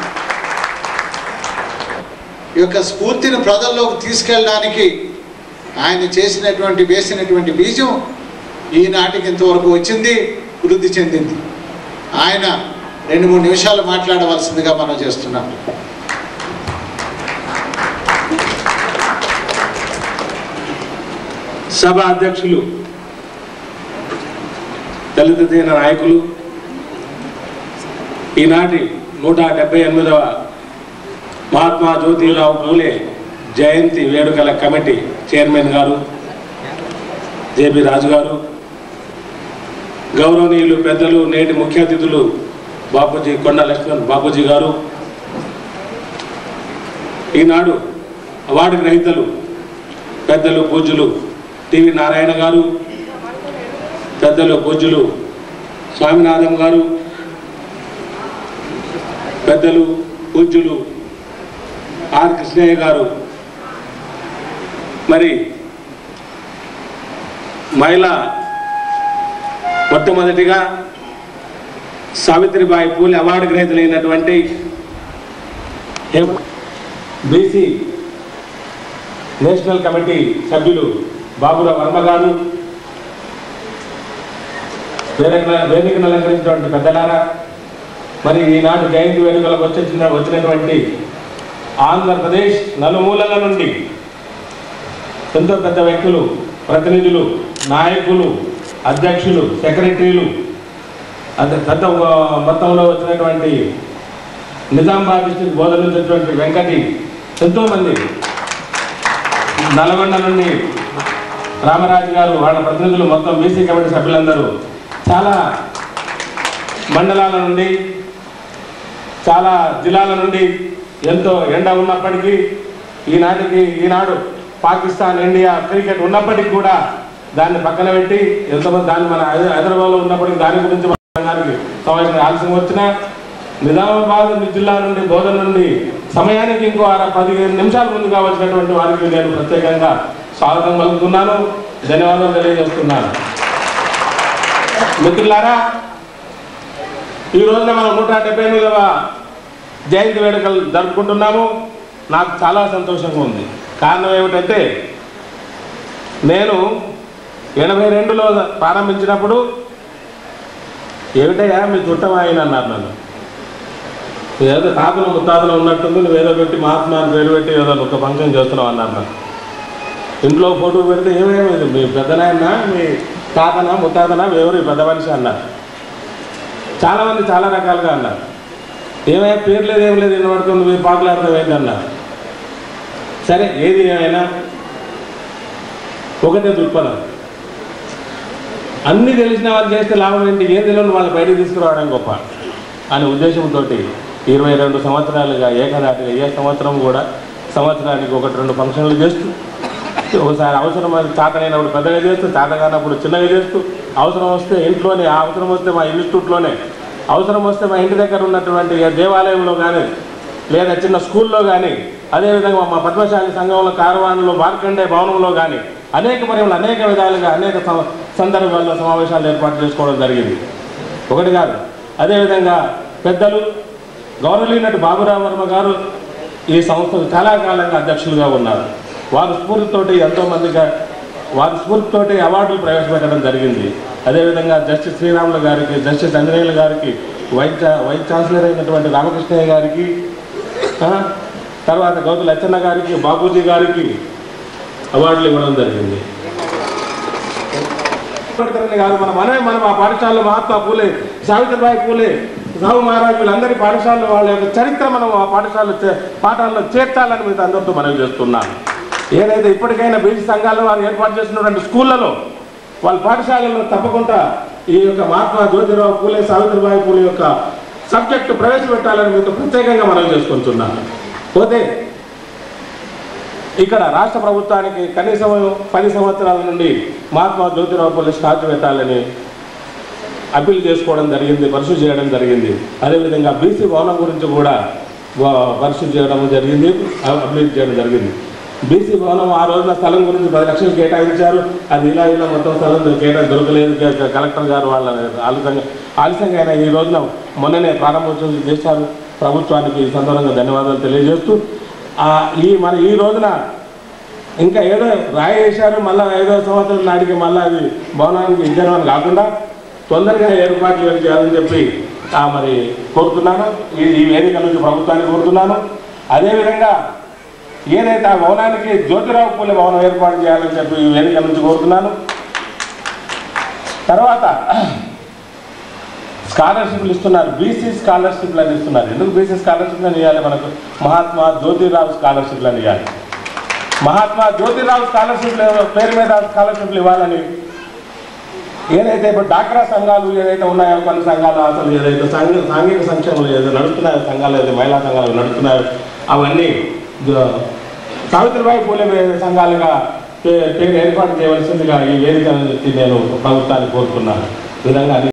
E: ఈ యొక్క స్ఫూర్తిని ప్రజల్లోకి తీసుకెళ్ళడానికి ఆయన చేసినటువంటి వేసినటువంటి బీజం ఈనాటికి ఇంతవరకు వచ్చింది వృద్ధి చెందింది ఆయన రెండు మూడు నిమిషాలు మాట్లాడవలసిందిగా మనం చేస్తున్నాం
L: సభ అధ్యక్షులు దళిత దీన నాయకులు ఈనాటి నూట డెబ్బై ఎనిమిదవ మహాత్మా జ్యోతిరావు పూలే జయంతి వేడుకల committee chairman garu JB Raju garu గౌరవనీయులు పెద్దలు నేటి ముఖ్య అతిథులు బాపూజీ కొండ లక్ష్మణ్ బాపూజీ గారు ఈనాడు అవార్డు గ్రహీతలు పెద్దలు పూజ్యులు టివి నారాయణ గారు పెద్దలు పూజ్యులు స్వామినాథం గారు పెద్దలు పూజ్యులు ఆర్ కృష్ణయ్య గారు మరి మహిళ మొట్టమొదటిగా సావిత్రిబాయి పూలే అవార్డు గ్రహీతలైనటువంటి బీసీ నేషనల్ కమిటీ సభ్యులు బాబురావు వర్మ గారు వేదిక వేదికను అలంకరించినటువంటి పెద్దలారా మరి ఈనాడు జయంతి వేడుకలకు వచ్చిన వచ్చినటువంటి ఆంధ్రప్రదేశ్ నలుమూలల నుండి ఎంతో పెద్ద వ్యక్తులు ప్రతినిధులు నాయకులు అధ్యక్షులు సెక్రటరీలు అంత పెద్ద ఆ, మొత్తంలో వచ్చినటువంటి నిజామాబాద్ డిస్టిక్ బోధనించినటువంటి వెంకటి ఎంతోమంది నల్గొండ నుండి రామరాజు గారు వాళ్ళ ప్రతినిధులు మొత్తం బీసీ కమిటీ సభ్యులందరూ చాలా మండలాల నుండి చాలా జిల్లాల నుండి ఎంతో ఎండ ఉన్నప్పటికీ ఈనాటికి ఈనాడు పాకిస్తాన్ ఇండియా క్రికెట్ ఉన్నప్పటికీ కూడా దాన్ని పక్కన పెట్టి ఎంతమంది దాన్ని మన హై- హైదరాబాద్లో ఉన్నప్పటికీ దాని గురించి మాట్లాడడానికి సమావేశం ఆలస్యం వచ్చినా నిజామాబాద్ జిల్లా నుండి బోధన నుండి సమయానికి ఇంకో అర పదిహేను నిమిషాల ముందుగా వచ్చినటువంటి వారికి నేను ప్రత్యేకంగా స్వాగతం పలుకుతున్నాను ధన్యవాదాలు తెలియజేస్తున్నాను మిత్రులారా ఈ రోజున మనం నూట డెబ్బై ఎనిమిదవ జయంతి వేడుకలు జరుపుకుంటున్నాము నాకు చాలా సంతోషంగా ఉంది కారణం ఏమిటంటే నేను ఎనభై రెండులో ప్రారంభించినప్పుడు ఏమిటయ్యా మీ చుట్టం ఆయన అన్నారు నన్ను ఏదో తాతలు ముత్తాతలు ఉన్నట్టుంది నువ్వు ఏదో పెట్టి మహాత్మా అని పేరు పెట్టి ఏదో ఒక ఫంక్షన్ చేస్తున్నావు అన్నారు నాకు ఇంట్లో ఫోటో పెడితే ఏమేమి మీ పెద్దనాయన మీ తాతనా ముత్తాతనా ఎవరు ఈ పెద్ద మనిషి అన్నారు చాలామంది చాలా రకాలుగా అన్నారు ఏమైనా పేరు లేదు ఏం లేదు వినబడుతుంది మీరు పాకులాడతాం ఏంటి అన్నారు సరే ఏది ఏమైనా ఒకటే దృక్పథం అన్నీ తెలిసిన వాళ్ళు చేస్తే లాభం ఏంటి ఏం తెలియని వాళ్ళు బయటకు తీసుకురావడం గొప్ప అనే ఉద్దేశంతో ఇరవై రెండు సంవత్సరాలుగా ఏకదాటిగా ఏ సంవత్సరం కూడా సంవత్సరానికి ఒకటి రెండు ఫంక్షన్లు చేస్తూ ఒకసారి అవసరం అది చాతనైనప్పుడు పెద్దగా చేస్తూ చాత కానప్పుడు చిన్నగా చేస్తూ అవసరం వస్తే ఇంట్లోనే ఆ అవసరం వస్తే మా ఇన్స్టిట్యూట్లోనే అవసరం వస్తే మా ఇంటి దగ్గర ఉన్నటువంటి ఏ దేవాలయంలో కానీ లేదా చిన్న స్కూల్లో కానీ అదేవిధంగా మా పద్మశాలి సంఘంలో కార్వాన్లో మార్కండే భవనంలో కానీ అనేక పరిమాణాలు అనేక విధాలుగా అనేక సం- సందర్భాల్లో సమావేశాలు ఏర్పాటు చేసుకోవడం జరిగింది ఒకటి కాదు అదేవిధంగా పెద్దలు గౌరవలీనటి బాబురావు వర్మ గారు ఈ సంస్థకు చాలా కాలంగా అధ్యక్షులుగా ఉన్నారు వారి స్ఫూర్తితోటి ఎంతోమందిగా వారి స్ఫూర్తితోటి అవార్డులు ప్రవేశపెట్టడం జరిగింది అదేవిధంగా జస్టిస్ శ్రీరాములు గారికి జస్టిస్ అంజనేయులు గారికి వైస్ ఛా- వైస్ ఛాన్సలర్ అయినటువంటి రామకృష్ణయ్య గారికి ఆ, తర్వాత గౌతు లచ్చన్న గారికి బాబూజీ గారికి అవార్డులు ఇవ్వడం జరిగింది అంబేద్కర్ని కాదు మన మనమే మనం ఆ పాఠశాలలో మహాత్మా పూలే సావిత్రిబాయి పూలే రావు మహారాజ్ వీళ్ళందరి పాఠశాలలో వాళ్ళ యొక్క చరిత్ర మనం ఆ పాఠశాల పాఠాల్లో చేర్చాలని మీద అందరితో మనవి చేస్తున్నాను ఏదైతే ఇప్పటికైనా బీసీ సంఘాలు వారు ఏర్పాటు చేసినటువంటి స్కూళ్ళలో వాళ్ళ పాఠశాలలో తప్పకుండా ఈ యొక్క మహాత్మా జ్యోతిరావు పూలే సావిత్రిబాయి పూలే యొక్క సబ్జెక్టు ప్రవేశపెట్టాలని మీతో ప్రత్యేకంగా మనవి చేసుకుంటున్నాను పోతే ఇక్కడ రాష్ట్ర ప్రభుత్వానికి కనీసం పది సంవత్సరాల నుండి మహాత్మా జ్యోతిరావు పూలే స్టాచ్యూ పెట్టాలని అప్పీల్ చేసుకోవడం జరిగింది పరిశీలి చేయడం జరిగింది అదేవిధంగా బీసీ భవనం గురించి కూడా పరిశీలి చేయడం జరిగింది అప్పీల్ చేయడం జరిగింది బీసీ భవనం ఆ రోజున స్థలం గురించి పది లక్షలు కేటాయించారు అది ఇలా ఇలా మొత్తం స్థలం కేటా దొరకలేదు క- క- కలెక్టర్ గారు వాళ్ళ ఆలస్యంగా ఆలస్యంగా అయినా ఈ రోజున మొన్ననే ప్రారంభోత్సవం చేశారు ప్రభుత్వానికి ఈ సందర్భంగా ధన్యవాదాలు తెలియజేస్తూ ఆ, ఈ మన ఈ రోజున ఇంకా ఏదో రాయి వేశారు మళ్ళీ ఐదో సంవత్సరం నాటికి మళ్ళీ అది భవనానికి ఇచ్చారు అని కాకుండా తొందరగా ఏర్పాట్లు ఏం చేయాలని చెప్పి ఆ, మరి కోరుతున్నాను ఈ ఈ వేదిక నుంచి ప్రభుత్వాన్ని కోరుతున్నాను అదేవిధంగా ఏదైతే ఆ భవనానికి జ్యోతిరావు పూలే భవనం ఏర్పాటు చేయాలని చెప్పి ఈ వేదిక నుంచి కోరుతున్నాను తర్వాత స్కాలర్షిప్లు ఇస్తున్నారు బీసీ స్కాలర్షిప్లు అని ఇస్తున్నారు ఎందుకు బీసీ స్కాలర్షిప్లు అని ఇవ్వాలి మనకు మహాత్మా జ్యోతిరావు స్కాలర్షిప్లు అని ఇవ్వాలి మహాత్మా జ్యోతిరావు స్కాలర్షిప్లు పేరు మీద స్కాలర్షిప్లు ఇవ్వాలని ఏదైతే ఇప్పుడు డాక్రా సంఘాలు ఏదైతే ఉన్నాయో కొన్ని సంఘాలు అసలు ఏదైతే సాంఘిక సాంఘిక సంక్షేమాలు ఏదో నడుస్తున్నాయో సంఘాలు ఏదైతే మహిళా సంఘాలు నడుస్తున్నాయో అవన్నీ జ- సావిత్రిబాయి పూలే వే- సంఘాలుగా పే- పేరు ఏర్పాటు చేయవలసిందిగా ఈ వేదిక నుంచి నేను ప్రభుత్వాన్ని కోరుతున్నాను ఈ విధంగా అన్ని